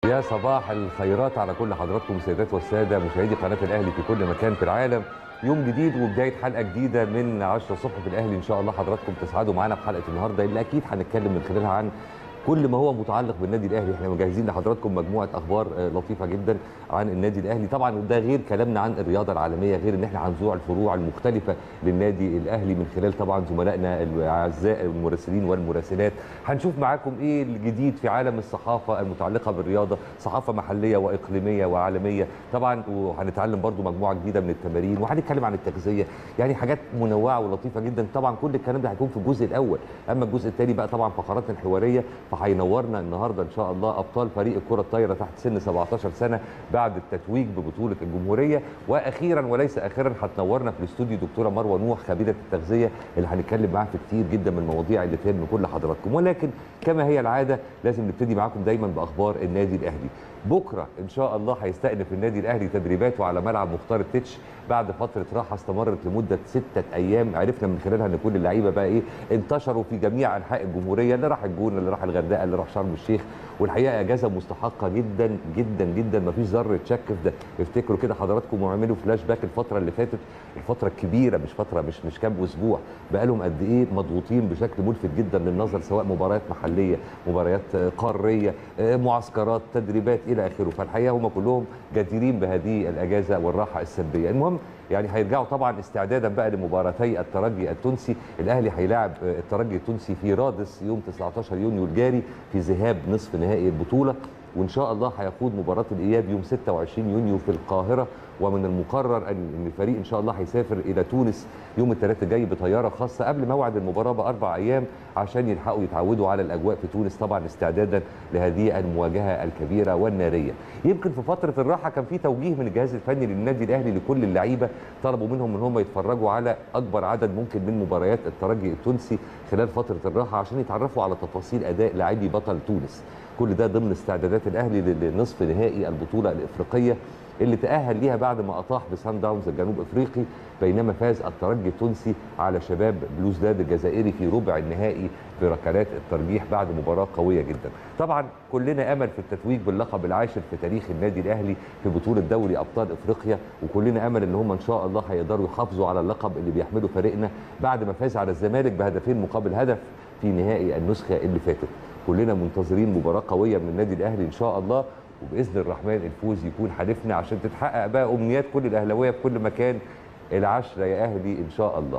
يا صباح الخيرات على كل حضراتكم السيدات والساده مشاهدي قناه الاهلي في كل مكان في العالم يوم جديد وبدايه حلقه جديده من 10 الصبح في الاهلي ان شاء الله حضراتكم تسعدوا معانا في حلقه النهارده اللي اكيد هنتكلم من خلالها عن كل ما هو متعلق بالنادي الاهلي احنا مجهزين لحضراتكم مجموعه اخبار آه، لطيفه جدا عن النادي الاهلي طبعا وده غير كلامنا عن الرياضه العالميه غير ان احنا هنزور الفروع المختلفه للنادي الاهلي من خلال طبعا زملائنا الاعزاء المراسلين والمراسلات هنشوف معاكم ايه الجديد في عالم الصحافه المتعلقه بالرياضه صحافه محليه واقليميه وعالميه طبعا وهنتعلم برضو مجموعه جديده من التمارين وهنتكلم عن التغذيه يعني حاجات منوعه ولطيفه جدا طبعا كل الكلام ده هيكون في الجزء الاول اما الجزء الثاني بقى طبعا فقراتنا الحواريه فهينورنا النهارده ان شاء الله ابطال فريق الكره الطايره تحت سن 17 سنه بعد التتويج ببطوله الجمهوريه واخيرا وليس اخيرا هتنورنا في الاستوديو دكتوره مروه نوح خبيره التغذيه اللي هنتكلم معاها في كتير جدا من المواضيع اللي تهم كل حضراتكم ولكن كما هي العاده لازم نبتدي معاكم دايما باخبار النادي الاهلي بكره ان شاء الله هيستأنف النادي الاهلي تدريباته على ملعب مختار التتش بعد فتره راحه استمرت لمده سته ايام عرفنا من خلالها ان كل اللعيبه بقى ايه انتشروا في جميع انحاء الجمهوريه اللي راح الجونه اللي راح الغردقه اللي راح شرم الشيخ والحقيقه اجازه مستحقه جدا جدا جدا ما فيش ذره شك في ده افتكروا كده حضراتكم واعملوا فلاش باك الفتره اللي فاتت الفتره الكبيره مش فتره مش مش كام اسبوع بقى لهم قد ايه مضغوطين بشكل ملفت جدا للنظر سواء مباريات محليه مباريات آه، قاريه آه، معسكرات تدريبات الى اخره فالحقيقه هم كلهم جديرين بهذه الاجازه والراحه السلبيه المهم يعني هيرجعوا طبعا استعدادا بقى لمباراتي الترجي التونسي الاهلي هيلاعب آه، الترجي التونسي في رادس يوم 19 يونيو الجاري في ذهاب نصف نهائي البطوله وان شاء الله هيخوض مباراه الاياب يوم 26 يونيو في القاهره ومن المقرر ان ان الفريق ان شاء الله هيسافر الى تونس يوم الثلاثاء الجاي بطياره خاصه قبل موعد المباراه باربع ايام عشان يلحقوا يتعودوا على الاجواء في تونس طبعا استعدادا لهذه المواجهه الكبيره والناريه. يمكن في فتره الراحه كان في توجيه من الجهاز الفني للنادي الاهلي لكل اللعيبه طلبوا منهم ان هم يتفرجوا على اكبر عدد ممكن من مباريات الترجي التونسي خلال فتره الراحه عشان يتعرفوا على تفاصيل اداء لاعبي بطل تونس. كل ده ضمن استعدادات الاهلي لنصف نهائي البطوله الافريقيه اللي تاهل ليها بعد ما اطاح بسان داونز الجنوب افريقي بينما فاز الترجي التونسي على شباب بلوزداد الجزائري في ربع النهائي بركلات الترجيح بعد مباراه قويه جدا. طبعا كلنا امل في التتويج باللقب العاشر في تاريخ النادي الاهلي في بطوله دوري ابطال افريقيا وكلنا امل ان هم ان شاء الله هيقدروا يحافظوا على اللقب اللي بيحمله فريقنا بعد ما فاز على الزمالك بهدفين مقابل هدف في نهائي النسخه اللي فاتت. كلنا منتظرين مباراه قويه من النادي الاهلي ان شاء الله وباذن الرحمن الفوز يكون حليفنا عشان تتحقق بقى امنيات كل الاهلاويه في كل مكان العشره يا اهلي ان شاء الله.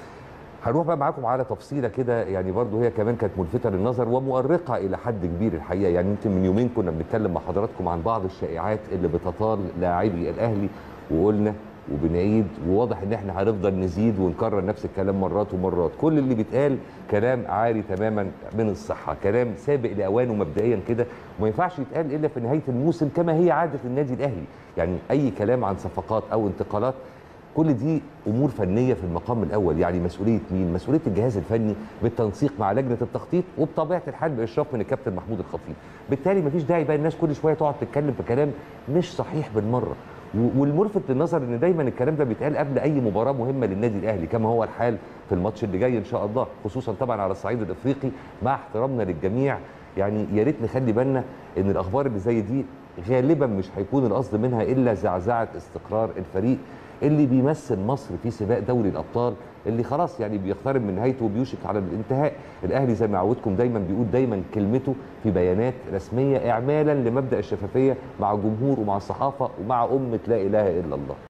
هنروح بقى معاكم على تفصيله كده يعني برضو هي كمان كانت ملفته للنظر ومؤرقه الى حد كبير الحقيقه يعني يمكن من يومين كنا بنتكلم مع حضراتكم عن بعض الشائعات اللي بتطال لاعبي الاهلي وقلنا وبنعيد وواضح ان احنا هنفضل نزيد ونكرر نفس الكلام مرات ومرات كل اللي بيتقال كلام عاري تماما من الصحه كلام سابق لاوانه مبدئيا كده وما ينفعش يتقال الا في نهايه الموسم كما هي عاده النادي الاهلي يعني اي كلام عن صفقات او انتقالات كل دي امور فنيه في المقام الاول يعني مسؤوليه مين مسؤوليه الجهاز الفني بالتنسيق مع لجنه التخطيط وبطبيعه الحال باشراف من الكابتن محمود الخطيب بالتالي مفيش داعي بقى الناس كل شويه تقعد تتكلم في كلام مش صحيح بالمره و- والملفت للنظر ان دايما الكلام ده بيتقال قبل اي مباراه مهمه للنادي الاهلي كما هو الحال في الماتش اللي جاي ان شاء الله خصوصا طبعا على الصعيد الافريقي مع احترامنا للجميع يعني يا ريت نخلي بالنا ان الاخبار اللي زي دي غالبا مش هيكون القصد منها الا زعزعه استقرار الفريق اللي بيمثل مصر في سباق دوري الابطال اللي خلاص يعني بيقترب من نهايته وبيوشك على الانتهاء الاهلي زي ما عودتكم دايما بيقول دايما كلمته في بيانات رسميه اعمالا لمبدا الشفافيه مع الجمهور ومع الصحافه ومع امه لا اله الا الله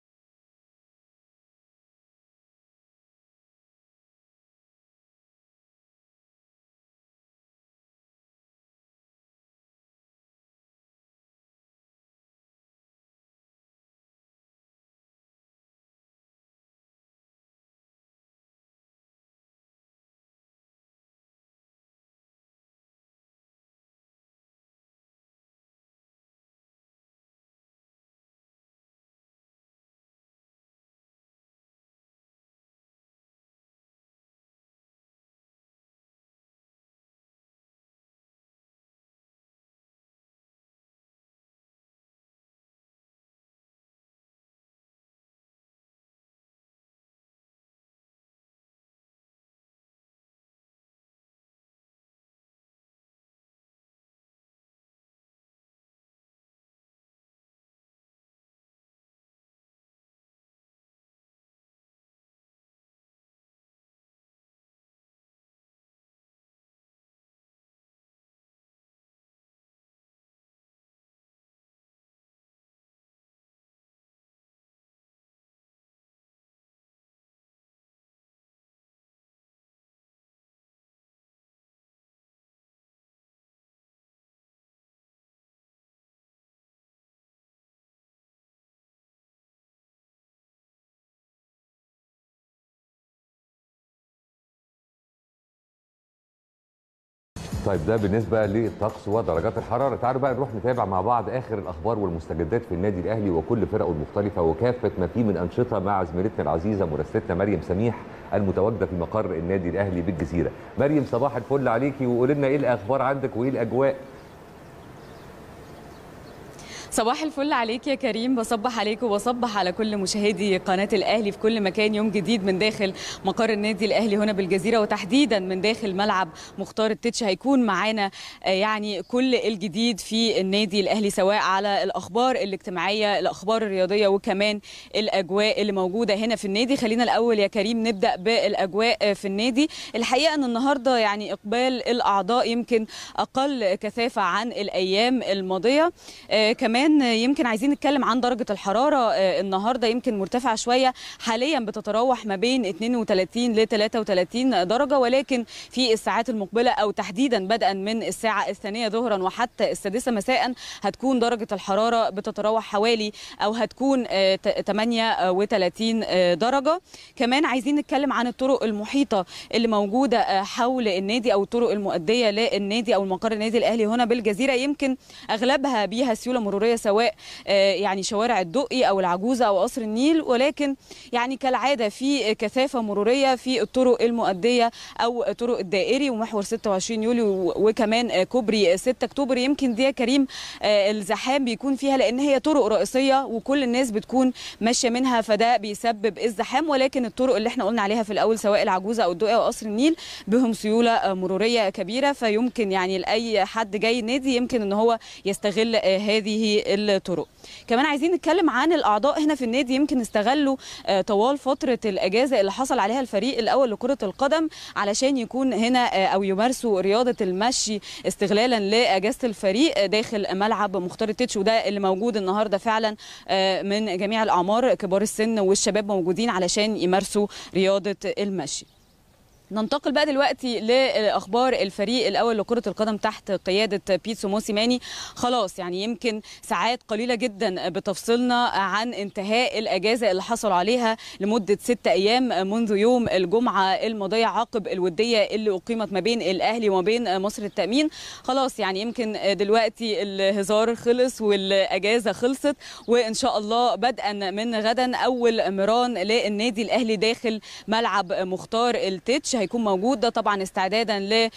طيب ده بالنسبه للطقس ودرجات الحراره تعالوا بقى نروح نتابع مع بعض اخر الاخبار والمستجدات في النادي الاهلي وكل فرقه المختلفه وكافه ما فيه من انشطه مع زميلتنا العزيزه مراسلتنا مريم سميح المتواجده في مقر النادي الاهلي بالجزيره مريم صباح الفل عليكي وقولي لنا ايه الاخبار عندك وايه الاجواء صباح الفل عليك يا كريم بصبح عليك وبصبح على كل مشاهدي قناة الأهلي في كل مكان يوم جديد من داخل مقر النادي الأهلي هنا بالجزيرة وتحديدا من داخل ملعب مختار التتش هيكون معانا يعني كل الجديد في النادي الأهلي سواء على الأخبار الاجتماعية الأخبار الرياضية وكمان الأجواء اللي موجودة هنا في النادي خلينا الأول يا كريم نبدأ بالأجواء في النادي الحقيقة أن النهاردة يعني إقبال الأعضاء يمكن أقل كثافة عن الأيام الماضية كمان كمان يمكن عايزين نتكلم عن درجه الحراره النهارده يمكن مرتفعه شويه حاليا بتتراوح ما بين 32 ل 33 درجه ولكن في الساعات المقبله او تحديدا بدءا من الساعه الثانيه ظهرا وحتى السادسه مساء هتكون درجه الحراره بتتراوح حوالي او هتكون 38 درجه كمان عايزين نتكلم عن الطرق المحيطه اللي موجوده حول النادي او الطرق المؤديه للنادي او المقر النادي الاهلي هنا بالجزيره يمكن اغلبها بيها سيوله مروريه سواء يعني شوارع الدقي او العجوزه او قصر النيل ولكن يعني كالعاده في كثافه مروريه في الطرق المؤديه او طرق الدائري ومحور 26 يوليو وكمان كوبري 6 اكتوبر يمكن دي يا كريم الزحام بيكون فيها لان هي طرق رئيسيه وكل الناس بتكون ماشيه منها فده بيسبب الزحام ولكن الطرق اللي احنا قلنا عليها في الاول سواء العجوزه او الدقي او قصر النيل بهم سيوله مروريه كبيره فيمكن يعني لاي حد جاي النادي يمكن ان هو يستغل هذه الطرق كمان عايزين نتكلم عن الاعضاء هنا في النادي يمكن استغلوا طوال فتره الاجازه اللي حصل عليها الفريق الاول لكره القدم علشان يكون هنا او يمارسوا رياضه المشي استغلالا لاجازه الفريق داخل ملعب مختار التتش وده اللي موجود النهارده فعلا من جميع الاعمار كبار السن والشباب موجودين علشان يمارسوا رياضه المشي ننتقل بقى دلوقتي لاخبار الفريق الاول لكره القدم تحت قياده بيتسو موسيماني خلاص يعني يمكن ساعات قليله جدا بتفصلنا عن انتهاء الاجازه اللي حصلوا عليها لمده ست ايام منذ يوم الجمعه الماضيه عقب الوديه اللي اقيمت ما بين الاهلي وما بين مصر التامين خلاص يعني يمكن دلوقتي الهزار خلص والاجازه خلصت وان شاء الله بدءا من غدا اول مران للنادي الاهلي داخل ملعب مختار التتش هيكون موجود ده طبعا استعدادا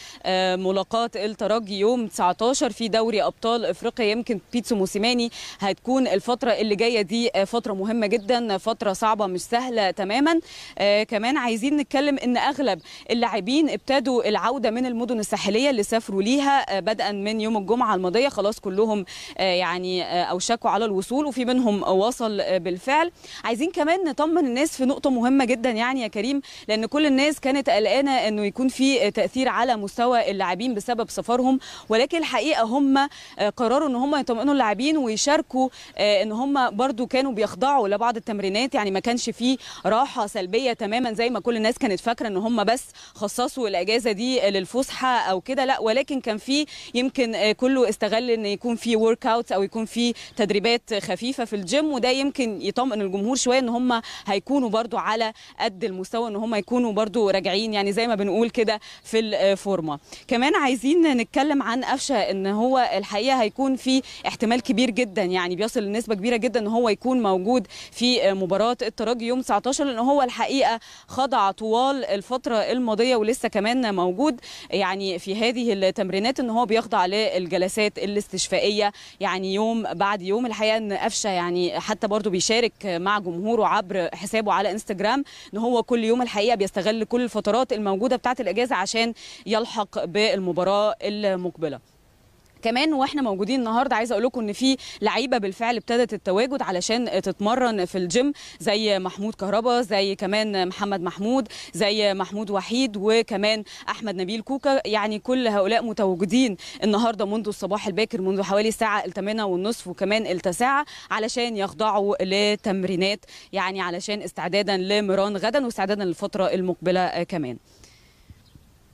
لملاقاه الترجي يوم 19 في دوري ابطال افريقيا يمكن بيتسو موسيماني هتكون الفتره اللي جايه دي فتره مهمه جدا فتره صعبه مش سهله تماما آه كمان عايزين نتكلم ان اغلب اللاعبين ابتدوا العوده من المدن الساحليه اللي سافروا ليها آه بدءا من يوم الجمعه الماضيه خلاص كلهم آه يعني اوشكوا على الوصول وفي منهم وصل بالفعل عايزين كمان نطمن الناس في نقطه مهمه جدا يعني يا كريم لان كل الناس كانت قلقانه انه يكون في تاثير على مستوى اللاعبين بسبب سفرهم ولكن الحقيقه هم قرروا ان هم يطمئنوا اللاعبين ويشاركوا ان هم برضو كانوا بيخضعوا لبعض التمرينات يعني ما كانش في راحه سلبيه تماما زي ما كل الناس كانت فاكره ان هم بس خصصوا الاجازه دي للفسحه او كده لا ولكن كان في يمكن كله استغل ان يكون في ورك اوت او يكون في تدريبات خفيفه في الجيم وده يمكن يطمئن الجمهور شويه ان هم هيكونوا برضو على قد المستوى ان هم يكونوا برضو راجعين يعني زي ما بنقول كده في الفورمه كمان عايزين نتكلم عن قفشه ان هو الحقيقه هيكون في احتمال كبير جدا يعني بيصل لنسبه كبيره جدا ان هو يكون موجود في مباراه الترجي يوم 19 لان هو الحقيقه خضع طوال الفتره الماضيه ولسه كمان موجود يعني في هذه التمرينات ان هو بيخضع للجلسات الاستشفائيه يعني يوم بعد يوم الحقيقه ان قفشه يعني حتى برضه بيشارك مع جمهوره عبر حسابه على انستجرام ان هو كل يوم الحقيقه بيستغل كل الفترات الموجوده بتاعه الاجازه عشان يلحق بالمباراه المقبله كمان واحنا موجودين النهارده عايزه اقول لكم ان في لعيبه بالفعل ابتدت التواجد علشان تتمرن في الجيم زي محمود كهربا زي كمان محمد محمود زي محمود وحيد وكمان احمد نبيل كوكا يعني كل هؤلاء متواجدين النهارده منذ الصباح الباكر منذ حوالي الساعه الثامنه والنصف وكمان التاسعه علشان يخضعوا لتمرينات يعني علشان استعدادا لمران غدا واستعدادا للفتره المقبله كمان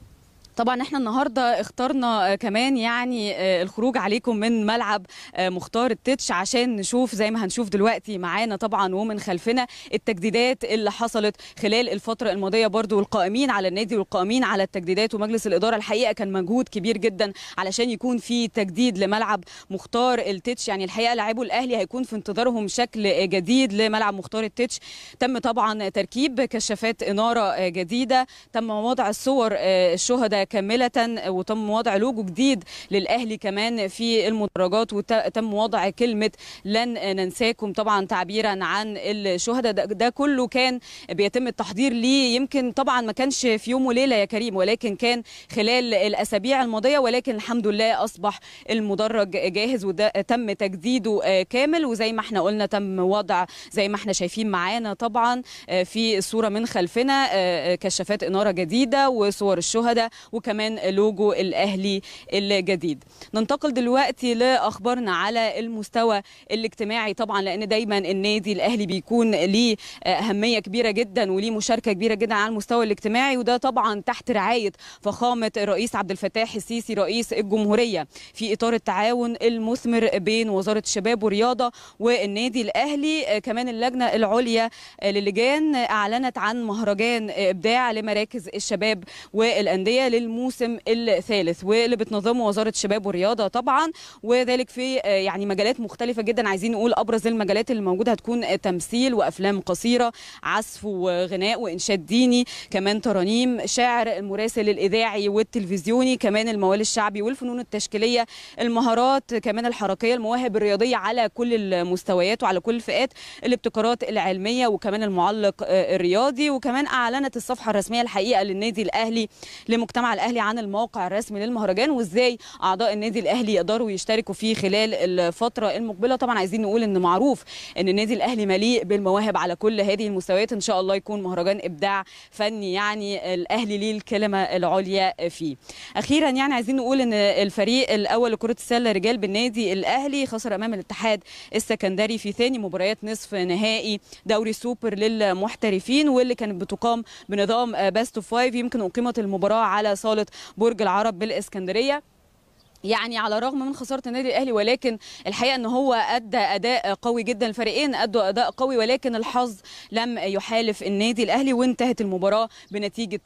طبعا احنا النهارده اخترنا كمان يعني الخروج عليكم من ملعب مختار التتش عشان نشوف زي ما هنشوف دلوقتي معانا طبعا ومن خلفنا التجديدات اللي حصلت خلال الفتره الماضيه برضو والقائمين على النادي والقائمين على التجديدات ومجلس الاداره الحقيقه كان مجهود كبير جدا علشان يكون في تجديد لملعب مختار التتش يعني الحقيقه لاعبو الاهلي هيكون في انتظارهم شكل جديد لملعب مختار التتش تم طبعا تركيب كشافات اناره جديده تم وضع الصور الشهداء كاملة وتم وضع لوجو جديد للأهلي كمان في المدرجات وتم وضع كلمة لن ننساكم طبعا تعبيرا عن الشهداء ده, ده كله كان بيتم التحضير ليه يمكن طبعا ما كانش في يوم وليلة يا كريم ولكن كان خلال الأسابيع الماضية ولكن الحمد لله أصبح المدرج جاهز وده تم تجديده كامل وزي ما احنا قلنا تم وضع زي ما احنا شايفين معانا طبعا في الصورة من خلفنا كشافات إنارة جديدة وصور الشهداء وكمان لوجو الاهلي الجديد ننتقل دلوقتي لاخبارنا على المستوى الاجتماعي طبعا لان دايما النادي الاهلي بيكون ليه اهميه كبيره جدا وليه مشاركه كبيره جدا على المستوى الاجتماعي وده طبعا تحت رعايه فخامه الرئيس عبد الفتاح السيسي رئيس الجمهوريه في اطار التعاون المثمر بين وزاره الشباب والرياضه والنادي الاهلي كمان اللجنه العليا للجان اعلنت عن مهرجان ابداع لمراكز الشباب والانديه للموسم الثالث واللي بتنظمه وزاره الشباب والرياضه طبعا وذلك في يعني مجالات مختلفه جدا عايزين نقول ابرز المجالات اللي موجوده هتكون تمثيل وافلام قصيره عزف وغناء وانشاد ديني كمان ترانيم شاعر المراسل الاذاعي والتلفزيوني كمان الموال الشعبي والفنون التشكيليه المهارات كمان الحركيه المواهب الرياضيه على كل المستويات وعلى كل الفئات الابتكارات العلميه وكمان المعلق الرياضي وكمان اعلنت الصفحه الرسميه الحقيقه للنادي الاهلي لمجتمع الاهلي عن الموقع الرسمي للمهرجان وازاي اعضاء النادي الاهلي يقدروا يشتركوا فيه خلال الفتره المقبله طبعا عايزين نقول ان معروف ان النادي الاهلي مليء بالمواهب على كل هذه المستويات ان شاء الله يكون مهرجان ابداع فني يعني الاهلي ليه الكلمه العليا فيه اخيرا يعني عايزين نقول ان الفريق الاول لكره السله رجال بالنادي الاهلي خسر امام الاتحاد السكندري في ثاني مباريات نصف نهائي دوري سوبر للمحترفين واللي كانت بتقام بنظام باست اوف فايف يمكن اقيمت المباراه على صاله برج العرب بالاسكندريه يعني على الرغم من خساره النادي الاهلي ولكن الحقيقه ان هو ادى اداء قوي جدا الفريقين ادوا اداء قوي ولكن الحظ لم يحالف النادي الاهلي وانتهت المباراه بنتيجه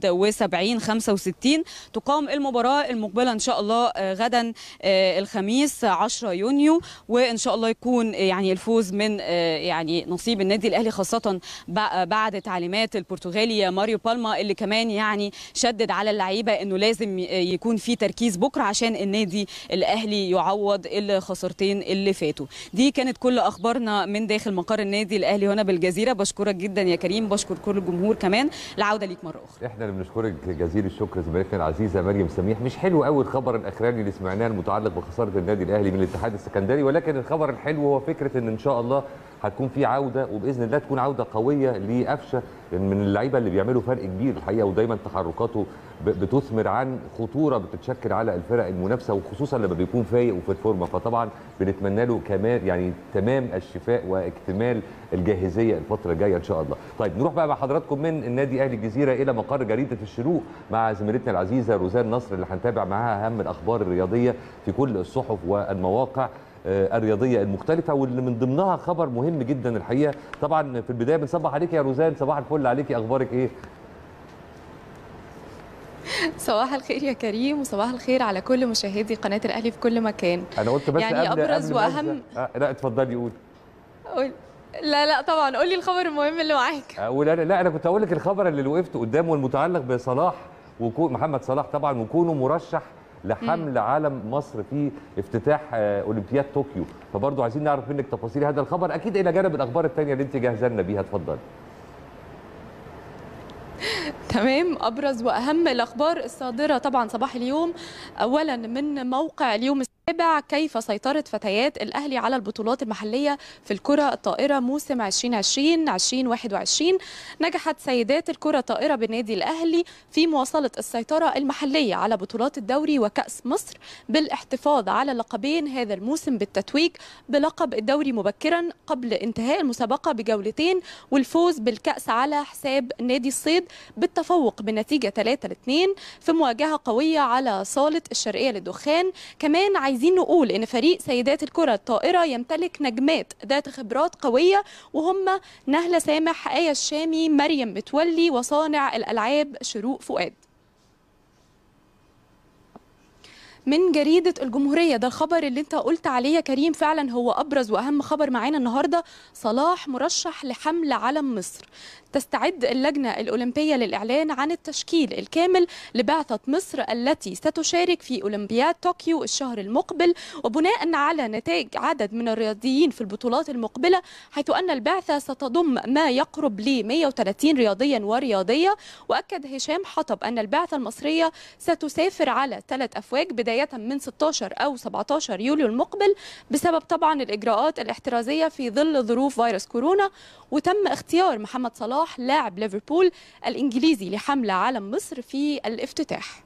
71 65 تقام المباراه المقبله ان شاء الله غدا الخميس 10 يونيو وان شاء الله يكون يعني الفوز من يعني نصيب النادي الاهلي خاصه بعد تعليمات البرتغالي ماريو بالما اللي كمان يعني شدد على اللعيبه انه لازم يكون في تركيز بكره عشان النادي الاهلي يعوض الخسارتين اللي فاتوا دي كانت كل اخبارنا من داخل مقر النادي الاهلي هنا بالجزيره بشكرك جدا يا كريم بشكر كل الجمهور كمان العوده ليك مره اخرى احنا اللي بنشكرك جزيل الشكر زميلتنا العزيزه مريم سميح مش حلو قوي الخبر الاخراني اللي سمعناه المتعلق بخساره النادي الاهلي من الاتحاد السكندري ولكن الخبر الحلو هو فكره ان ان شاء الله هتكون في عوده وباذن الله تكون عوده قويه لقفشه من اللعيبه اللي بيعملوا فرق كبير الحقيقه ودايما تحركاته بتثمر عن خطوره بتتشكل على الفرق المنافسه وخصوصا لما بيكون فايق وفي الفورمه فطبعا بنتمنى له كمان يعني تمام الشفاء واكتمال الجاهزيه الفتره الجايه ان شاء الله. طيب نروح بقى مع حضراتكم من النادي اهلي الجزيره الى مقر جريده الشروق مع زميلتنا العزيزه روزان نصر اللي هنتابع معاها اهم الاخبار الرياضيه في كل الصحف والمواقع الرياضيه المختلفه واللي من ضمنها خبر مهم جدا الحقيقه طبعا في البدايه بنصبح عليك يا روزان صباح الفل عليكي اخبارك ايه صباح الخير يا كريم وصباح الخير على كل مشاهدي قناه الاهلي في كل مكان انا قلت بس يعني قبل ابرز قبل واهم آه لا اتفضلي قول قول لا لا طبعا قولي الخبر المهم اللي معاك اقول انا لا انا كنت اقول لك الخبر اللي وقفت قدامه المتعلق بصلاح وكون محمد صلاح طبعا وكونه مرشح لحمل علم مصر في افتتاح اولمبياد طوكيو فبرضه عايزين نعرف منك تفاصيل هذا الخبر اكيد الى جانب الاخبار الثانيه اللي انت جاهزه لنا بيها اتفضل تمام ابرز واهم الاخبار الصادره طبعا صباح اليوم اولا من موقع اليوم تابع كيف سيطرة فتيات الأهلي على البطولات المحلية في الكرة الطائرة موسم 2020-2021 نجحت سيدات الكرة الطائرة بالنادي الأهلي في مواصلة السيطرة المحلية على بطولات الدوري وكأس مصر بالاحتفاظ على لقبين هذا الموسم بالتتويج بلقب الدوري مبكرا قبل انتهاء المسابقة بجولتين والفوز بالكأس على حساب نادي الصيد بالتفوق بنتيجة 3-2 في مواجهة قوية على صالة الشرقية للدخان كمان عايزين نقول ان فريق سيدات الكرة الطائرة يمتلك نجمات ذات خبرات قوية وهم نهلة سامح آية الشامي مريم متولي وصانع الألعاب شروق فؤاد من جريدة الجمهورية ده الخبر اللي انت قلت عليه يا كريم فعلا هو أبرز وأهم خبر معانا النهاردة صلاح مرشح لحمل علم مصر تستعد اللجنة الأولمبية للإعلان عن التشكيل الكامل لبعثة مصر التي ستشارك في أولمبياد طوكيو الشهر المقبل وبناء على نتائج عدد من الرياضيين في البطولات المقبلة حيث أن البعثة ستضم ما يقرب ل 130 رياضيا ورياضية وأكد هشام حطب أن البعثة المصرية ستسافر على ثلاث أفواج بداية من 16 أو 17 يوليو المقبل بسبب طبعا الإجراءات الاحترازية في ظل ظروف فيروس كورونا وتم اختيار محمد صلاح لاعب ليفربول الإنجليزي لحمل علم مصر في الافتتاح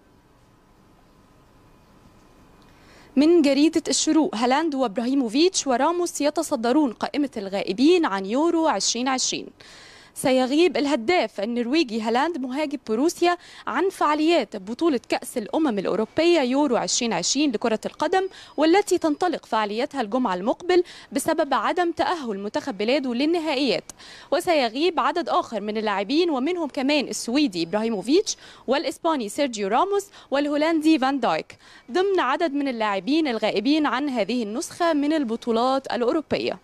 من جريدة الشروق هالاند وابراهيموفيتش وراموس يتصدرون قائمة الغائبين عن يورو 2020 سيغيب الهداف النرويجي هالاند مهاجم بروسيا عن فعاليات بطولة كأس الأمم الأوروبية يورو 2020 لكرة القدم والتي تنطلق فعاليتها الجمعة المقبل بسبب عدم تأهل منتخب بلاده للنهائيات وسيغيب عدد آخر من اللاعبين ومنهم كمان السويدي إبراهيموفيتش والإسباني سيرجيو راموس والهولندي فان دايك ضمن عدد من اللاعبين الغائبين عن هذه النسخة من البطولات الأوروبية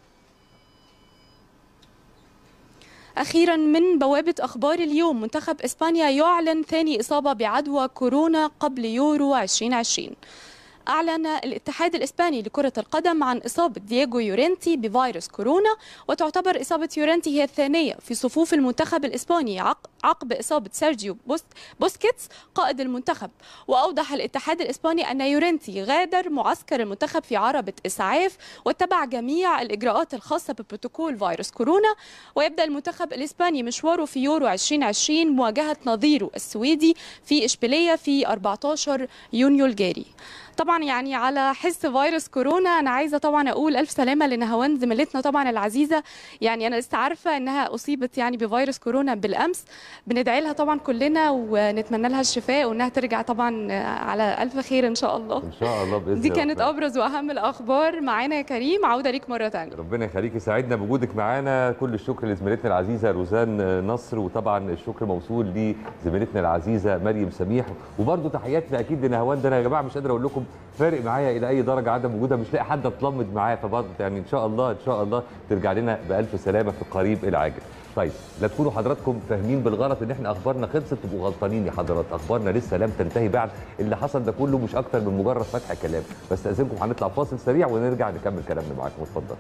أخيرا من بوابة أخبار اليوم منتخب إسبانيا يعلن ثاني إصابة بعدوى كورونا قبل يورو 2020 أعلن الاتحاد الإسباني لكرة القدم عن إصابة دييغو يورينتي بفيروس كورونا وتعتبر إصابة يورينتي هي الثانية في صفوف المنتخب الإسباني عقب إصابة سيرجيو بوست بوسكيتس قائد المنتخب وأوضح الاتحاد الإسباني أن يورينتي غادر معسكر المنتخب في عربة إسعاف واتبع جميع الإجراءات الخاصة ببروتوكول فيروس كورونا ويبدأ المنتخب الإسباني مشواره في يورو 2020 مواجهة نظيره السويدي في إشبيلية في 14 يونيو الجاري طبعا يعني على حس فيروس كورونا انا عايزه طبعا اقول الف سلامه لنهوان زميلتنا طبعا العزيزه يعني انا لسه عارفه انها اصيبت يعني بفيروس كورونا بالامس بندعي لها طبعا كلنا ونتمنى لها الشفاء وانها ترجع طبعا على الف خير ان شاء الله ان شاء الله باذن دي كانت ابرز واهم الاخبار معانا يا كريم عوده ليك مره ثانيه ربنا يخليك يسعدنا بوجودك معانا كل الشكر لزميلتنا العزيزه روزان نصر وطبعا الشكر موصول لزميلتنا العزيزه مريم سميح وبرده تحياتنا اكيد لنهوان ده انا يا جماعه مش قادر اقول لكم فارق معايا الى اي درجه عدم وجودها مش لاقي حد اتلمض معاه فبرضه يعني ان شاء الله ان شاء الله ترجع لنا بالف سلامه في القريب العاجل. طيب لا تكونوا حضراتكم فاهمين بالغلط ان احنا اخبارنا خلصت تبقوا غلطانين يا حضرات اخبارنا لسه لم تنتهي بعد اللي حصل ده كله مش اكتر من مجرد فتح كلام بس استاذنكم هنطلع فاصل سريع ونرجع نكمل كلامنا معاكم اتفضل.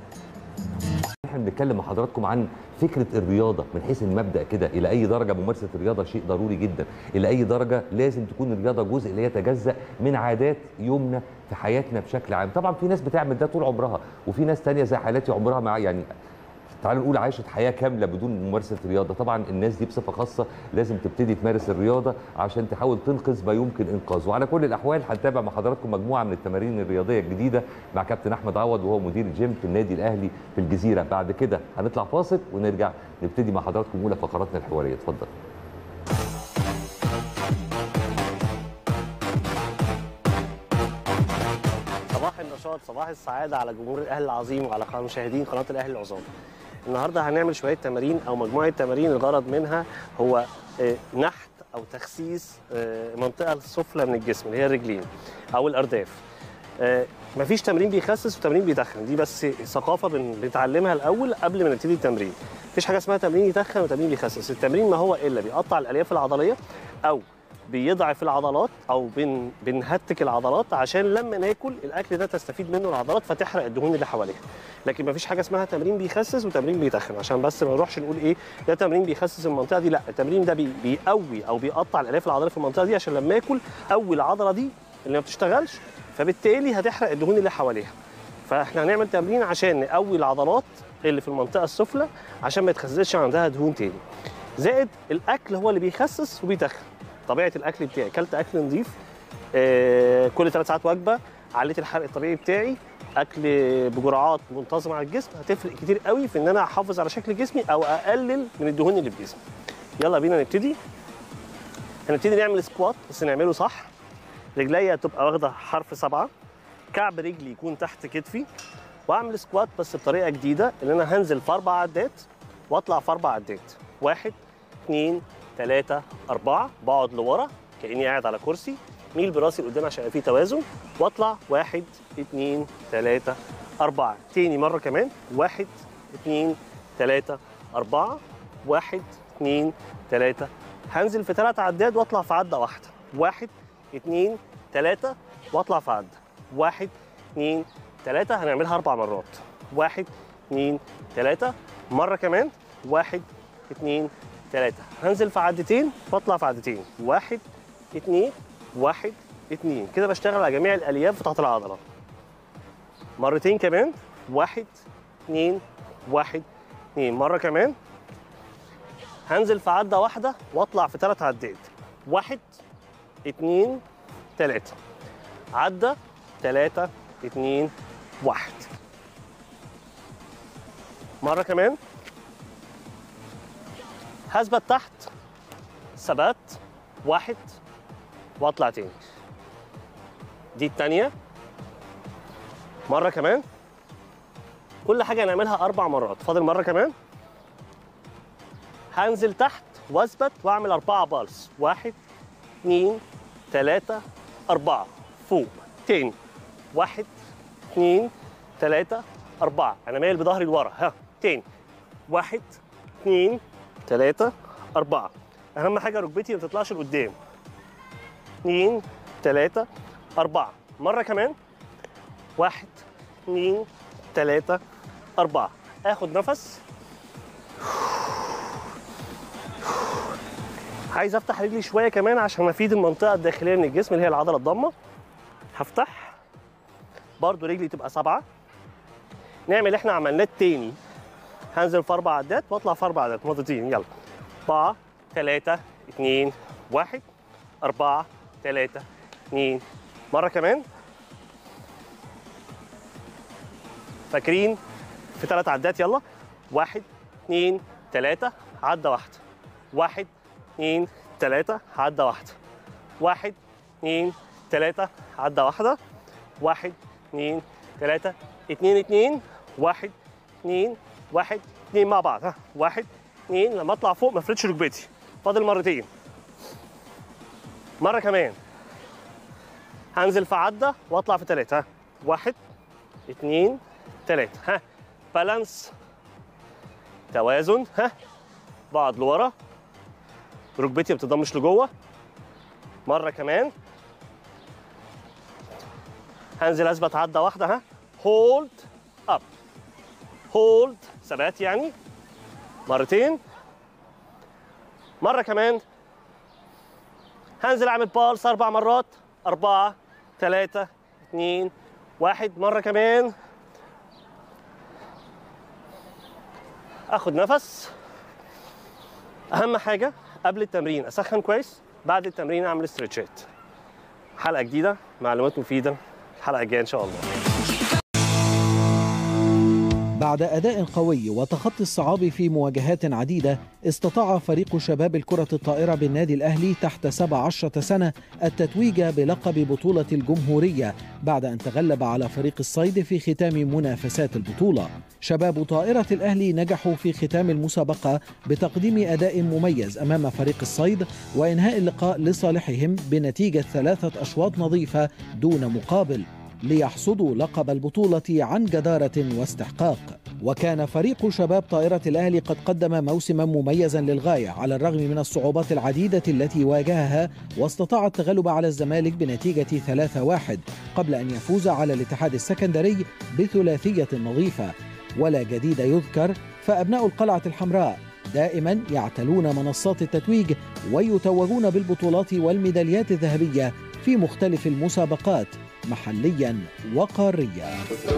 احنا بنتكلم مع حضراتكم عن فكره الرياضه من حيث المبدا كده الى اي درجه ممارسه الرياضه شيء ضروري جدا الى اي درجه لازم تكون الرياضه جزء لا يتجزا من عادات يومنا في حياتنا بشكل عام طبعا في ناس بتعمل ده طول عمرها وفي ناس تانية زي حالاتي عمرها مع يعني تعالوا نقول عاشت حياه كامله بدون ممارسه الرياضه طبعا الناس دي بصفه خاصه لازم تبتدي تمارس الرياضه عشان تحاول تنقذ ما يمكن انقاذه وعلى كل الاحوال هنتابع مع حضراتكم مجموعه من التمارين الرياضيه الجديده مع كابتن احمد عوض وهو مدير الجيم في النادي الاهلي في الجزيره بعد كده هنطلع فاصل ونرجع نبتدي مع حضراتكم اولى فقراتنا الحواريه اتفضل صباح النشاط صباح السعاده على جمهور الاهلي العظيم وعلى مشاهدين قناه الاهلي العظام النهارده هنعمل شويه تمارين او مجموعه تمارين الغرض منها هو نحت او تخسيس المنطقه السفلى من الجسم اللي هي الرجلين او الارداف مفيش تمرين بيخسس وتمرين بيتخن دي بس ثقافه بنتعلمها الاول قبل ما نبتدي التمرين مفيش حاجه اسمها تمرين يتخن وتمرين بيخسس التمرين ما هو الا بيقطع الالياف العضليه او بيضعف العضلات او بن بنهتك العضلات عشان لما ناكل الاكل ده تستفيد منه العضلات فتحرق الدهون اللي حواليها لكن مفيش حاجه اسمها تمرين بيخسس وتمرين بيتخن عشان بس ما نروحش نقول ايه ده تمرين بيخسس المنطقه دي لا التمرين ده بي بيقوي او بيقطع الالياف العضليه في المنطقه دي عشان لما اكل اول العضله دي اللي ما بتشتغلش فبالتالي هتحرق الدهون اللي حواليها فاحنا هنعمل تمرين عشان نقوي العضلات اللي في المنطقه السفلى عشان ما يتخزنش عندها دهون تاني زائد الاكل هو اللي بيخسس وبيتخن طبيعه الاكل بتاعي اكلت اكل نظيف آه، كل ثلاث ساعات وجبه عليت الحرق الطبيعي بتاعي اكل بجرعات منتظمه على الجسم هتفرق كتير قوي في ان انا احافظ على شكل جسمي او اقلل من الدهون اللي في جسمي يلا بينا نبتدي هنبتدي نعمل سكوات بس نعمله صح رجليا تبقى واخده حرف سبعه كعب رجلي يكون تحت كتفي واعمل سكوات بس بطريقه جديده ان انا هنزل في اربع عدات واطلع في اربع عدات واحد اثنين ثلاثه اربعه بقعد لورا كاني قاعد على كرسي ميل براسي لقدام عشان يبقى فيه توازن واطلع واحد اثنين ثلاثه اربعه تاني مره كمان واحد اثنين ثلاثه اربعه واحد اثنين ثلاثه هنزل في ثلاث عداد واطلع في عده واحده واحد اثنين ثلاثه واطلع في عده واحد اثنين ثلاثة هنعملها أربع مرات واحد اثنين ثلاثة مرة كمان واحد اثنين ثلاثة هنزل في عدتين واطلع في عدتين واحد اثنين واحد اثنين كده بشتغل على جميع الألياف بتاعت العضلة مرتين كمان واحد اثنين واحد اثنين مرة كمان هنزل في عدة واحدة واطلع في ثلاث عدات واحد اثنين ثلاثة عدة ثلاثة اتنين واحد مرة كمان هثبت تحت ثبات واحد واطلع تاني دي التانية مرة كمان كل حاجة هنعملها أربع مرات فاضل مرة كمان هنزل تحت واثبت واعمل أربعة بالس واحد اتنين تلاتة أربعة فوق تاني واحد اثنين ثلاثة أربعة أنا مايل بظهري لورا ها تاني واحد اثنين ثلاثة أربعة أهم حاجة ركبتي ما تطلعش لقدام اثنين ثلاثة أربعة مرة كمان واحد اثنين ثلاثة أربعة آخد نفس عايز افتح رجلي شويه كمان عشان افيد المنطقه الداخليه من الجسم اللي هي العضله الضمه هفتح برضو رجلي تبقى سبعة نعمل اللي احنا عملناه التاني هنزل في اربع عدات واطلع في اربع عدات مرتين يلا اربعة ثلاثة اثنين واحد أربعة ثلاثة اثنين مرة كمان فاكرين في ثلاث عدات يلا واحد اثنين ثلاثة عدة واحدة واحد اثنين ثلاثة عدة واحدة واحد اثنين ثلاثة عدة واحدة واحد اثنين ثلاثة اثنين اثنين واحد اثنين واحد اثنين مع بعض ها واحد اثنين لما اطلع فوق ما افردش ركبتي فاضل مرتين مرة كمان هنزل في عدة واطلع في ثلاثة ها واحد اثنين ثلاثة ها بالانس توازن ها بقعد لورا ركبتي ما بتضمش لجوه مرة كمان هنزل اثبت عدة واحدة ها هولد اب هولد ثبات يعني مرتين مرة كمان هنزل اعمل بالس اربع مرات اربعة ثلاثة اثنين واحد مرة كمان اخد نفس اهم حاجة قبل التمرين اسخن كويس بعد التمرين اعمل استرتشات حلقة جديدة معلومات مفيدة الحلقة الجاية ان شاء الله بعد أداء قوي وتخطي الصعاب في مواجهات عديدة استطاع فريق شباب الكرة الطائرة بالنادي الأهلي تحت 17 سنة التتويج بلقب بطولة الجمهورية بعد أن تغلب على فريق الصيد في ختام منافسات البطولة شباب طائرة الأهلي نجحوا في ختام المسابقة بتقديم أداء مميز أمام فريق الصيد وإنهاء اللقاء لصالحهم بنتيجة ثلاثة أشواط نظيفة دون مقابل ليحصدوا لقب البطولة عن جدارة واستحقاق وكان فريق شباب طائرة الأهلي قد قدم موسما مميزا للغاية على الرغم من الصعوبات العديدة التي واجهها واستطاع التغلب على الزمالك بنتيجة 3-1 قبل أن يفوز على الاتحاد السكندري بثلاثية نظيفة ولا جديد يذكر فأبناء القلعة الحمراء دائما يعتلون منصات التتويج ويتوجون بالبطولات والميداليات الذهبية في مختلف المسابقات محليا وقاريا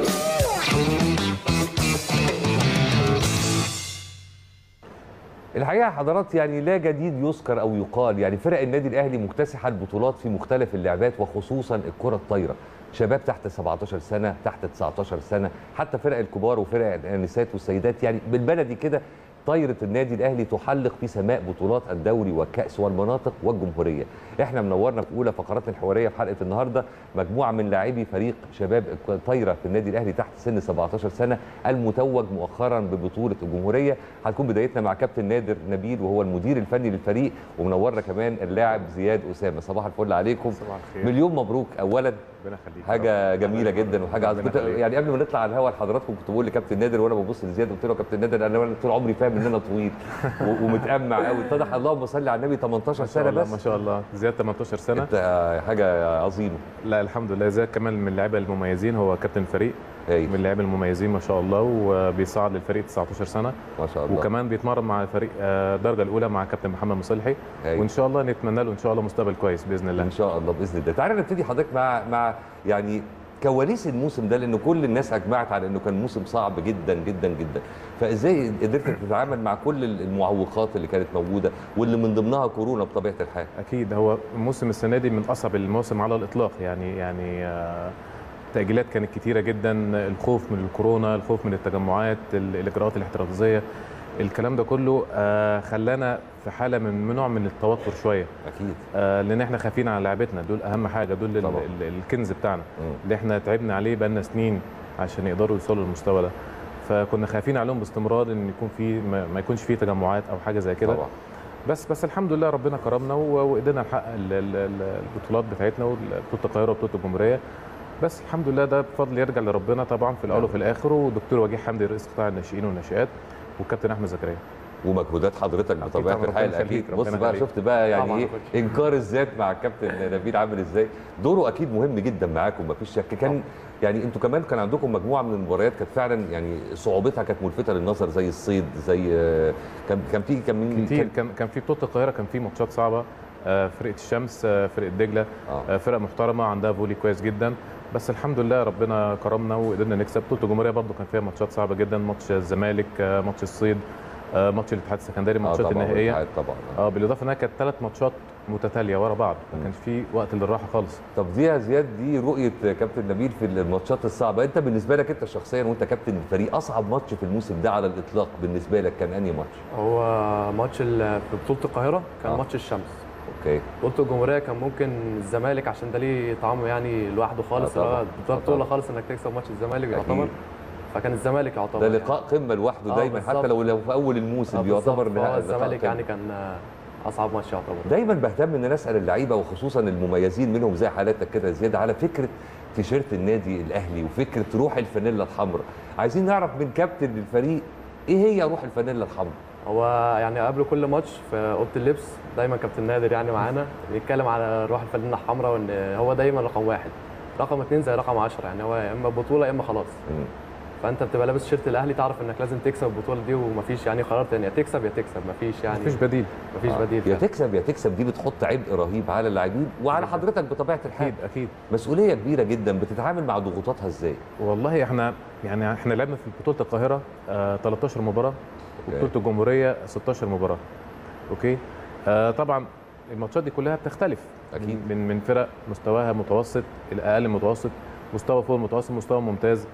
الحقيقه حضرات يعني لا جديد يذكر او يقال يعني فرق النادي الاهلي مكتسحه البطولات في مختلف اللعبات وخصوصا الكره الطايره شباب تحت 17 سنه تحت 19 سنه حتى فرق الكبار وفرق النسات والسيدات يعني بالبلدي كده طايره النادي الاهلي تحلق في سماء بطولات الدوري والكاس والمناطق والجمهوريه احنا منورنا في اولى فقراتنا الحواريه في حلقه النهارده مجموعه من لاعبي فريق شباب الطايره في النادي الاهلي تحت سن 17 سنه المتوج مؤخرا ببطوله الجمهوريه هتكون بدايتنا مع كابتن نادر نبيل وهو المدير الفني للفريق ومنورنا كمان اللاعب زياد اسامه صباح الفل عليكم صباح الخير مليون مبروك اولا ربنا يخليك حاجه جميله جدا وحاجه عظيمه ربنا كنت يخليك. يعني قبل ما نطلع على الهواء لحضراتكم كنت بقول لكابتن نادر وانا ببص لزياد قلت له يا كابتن نادر انا طول عمري فاهم ان انا طويل و- ومتأمع قوي اتضح اللهم صل على النبي 18 ما شاء سنه الله بس ما شاء الله زياد 18 سنه انت حاجه عظيمه لا الحمد لله زياد كمان من اللعيبه المميزين هو كابتن الفريق هاي من اللعيبه المميزين ما شاء الله وبيصعد للفريق 19 سنه ما شاء الله وكمان بيتمرن مع الفريق آه، الدرجه الاولى مع كابتن محمد مصلحي هاي. وان شاء الله نتمنى له ان شاء الله مستقبل كويس باذن الله ان شاء الله باذن الله تعالى نبتدي حضرتك مع مع يعني كواليس الموسم ده لان كل الناس اجمعت على انه كان موسم صعب جدا جدا جدا فازاي قدرت تتعامل مع كل المعوقات اللي كانت موجوده واللي من ضمنها كورونا بطبيعه الحال اكيد هو الموسم السنه دي من اصعب المواسم على الاطلاق يعني يعني آه، تاجيلات كانت كتيره جدا الخوف من الكورونا الخوف من التجمعات ال- الاجراءات الاحترازيه الكلام ده كله آه، خلانا في حاله من من نوع من التوتر شويه اكيد آه، لان احنا خايفين على لعيبتنا دول اهم حاجه دول ال- طبعاً. ال- الكنز بتاعنا مم. اللي احنا تعبنا عليه بقالنا سنين عشان يقدروا يوصلوا للمستوى ده فكنا خايفين عليهم باستمرار ان يكون في ما ما يكونش في تجمعات او حاجه زي كده طبعا بس بس الحمد لله ربنا كرمنا و- وقدرنا نحقق ال- ال- ال- البطولات بتاعتنا وبطوله القاهره وبطوله الجمهوريه بس الحمد لله ده بفضل يرجع لربنا طبعا في الاول نعم. وفي الاخر ودكتور وجيه حمدي رئيس قطاع الناشئين والناشئات والكابتن احمد زكريا ومجهودات حضرتك بطبيعه طبعاً، الحال ربنا اكيد يخليك، بص ربنا بقى يخليك. شفت بقى يعني طبعاً ايه يا كوتش. انكار الذات مع الكابتن نبيل عامل ازاي دوره اكيد مهم جدا معاكم مفيش شك كان يعني انتوا كمان كان عندكم مجموعه من المباريات كانت فعلا يعني صعوبتها كانت ملفته للنظر زي الصيد زي آه، كان كان في كان من كتير كان كان كان في بطوله القاهره كان في ماتشات صعبه آه، فرقه الشمس آه، فرقه دجله آه. آه، فرقه محترمه عندها فولي كويس جدا بس الحمد لله ربنا كرمنا وقدرنا نكسب بطوله الجمهوريه برضو كان فيها ماتشات صعبه جدا ماتش الزمالك آه، ماتش الصيد آه، ماتش الاتحاد السكندري آه الماتشات طبعاً، النهائيه والاتحاد طبعا اه بالاضافه انها كانت ثلاث ماتشات متتاليه ورا بعض مم. ما كانش في وقت للراحه خالص طب دي يا زياد دي رؤيه كابتن نبيل في الماتشات الصعبه انت بالنسبه لك انت شخصيا وانت كابتن الفريق اصعب ماتش في الموسم ده على الاطلاق بالنسبه لك كان انهي ماتش هو ماتش ال- في بطولة القاهرة كان آه. ماتش الشمس اوكي بطولة الجمهورية كان ممكن الزمالك عشان ده ليه طعمه يعني لوحده خالص آه طبعاً. اللي هو آه بطولة طبعاً. بطولة خالص انك تكسب ماتش الزمالك أكيد. يعتبر فكان الزمالك يعتبر ده يعني. لقاء قمه لوحده آه دايما حتى بالظبط. لو لو في اول الموسم آه بيعتبر بالظبط. فهو نهائي لقاء الزمالك قمة. يعني كان آه، اصعب ماتش يعتبر دايما بهتم ان انا اسال اللعيبه وخصوصا المميزين منهم زي حالاتك كده يا زياد على فكره تيشيرت النادي الاهلي وفكره روح الفانيلا الحمراء عايزين نعرف من كابتن الفريق ايه هي روح الفانيلا الحمراء هو يعني قبل كل ماتش في اوضه اللبس دايما كابتن نادر يعني معانا بيتكلم على روح الفانلة الحمراء وان هو دايما رقم واحد رقم اثنين زي رقم 10 يعني هو يا اما بطوله يا اما خلاص مم. فانت بتبقى لابس شيرت الاهلي تعرف انك لازم تكسب البطوله دي ومفيش يعني قرار تاني يا تكسب يا تكسب مفيش يعني مفيش بديل مفيش آه. بديل يا فعلا. تكسب يا تكسب دي بتحط عبء رهيب على اللاعبين وعلى جداً. حضرتك بطبيعه الحال اكيد اكيد مسؤوليه كبيره جدا بتتعامل مع ضغوطاتها ازاي والله احنا يعني احنا لعبنا في بطوله القاهره آه 13 مباراه وبطوله الجمهوريه 16 مباراه اوكي آه طبعا الماتشات دي كلها بتختلف أكيد. من من فرق مستواها متوسط الى اقل متوسط مستوى فوق المتوسط مستوى ممتاز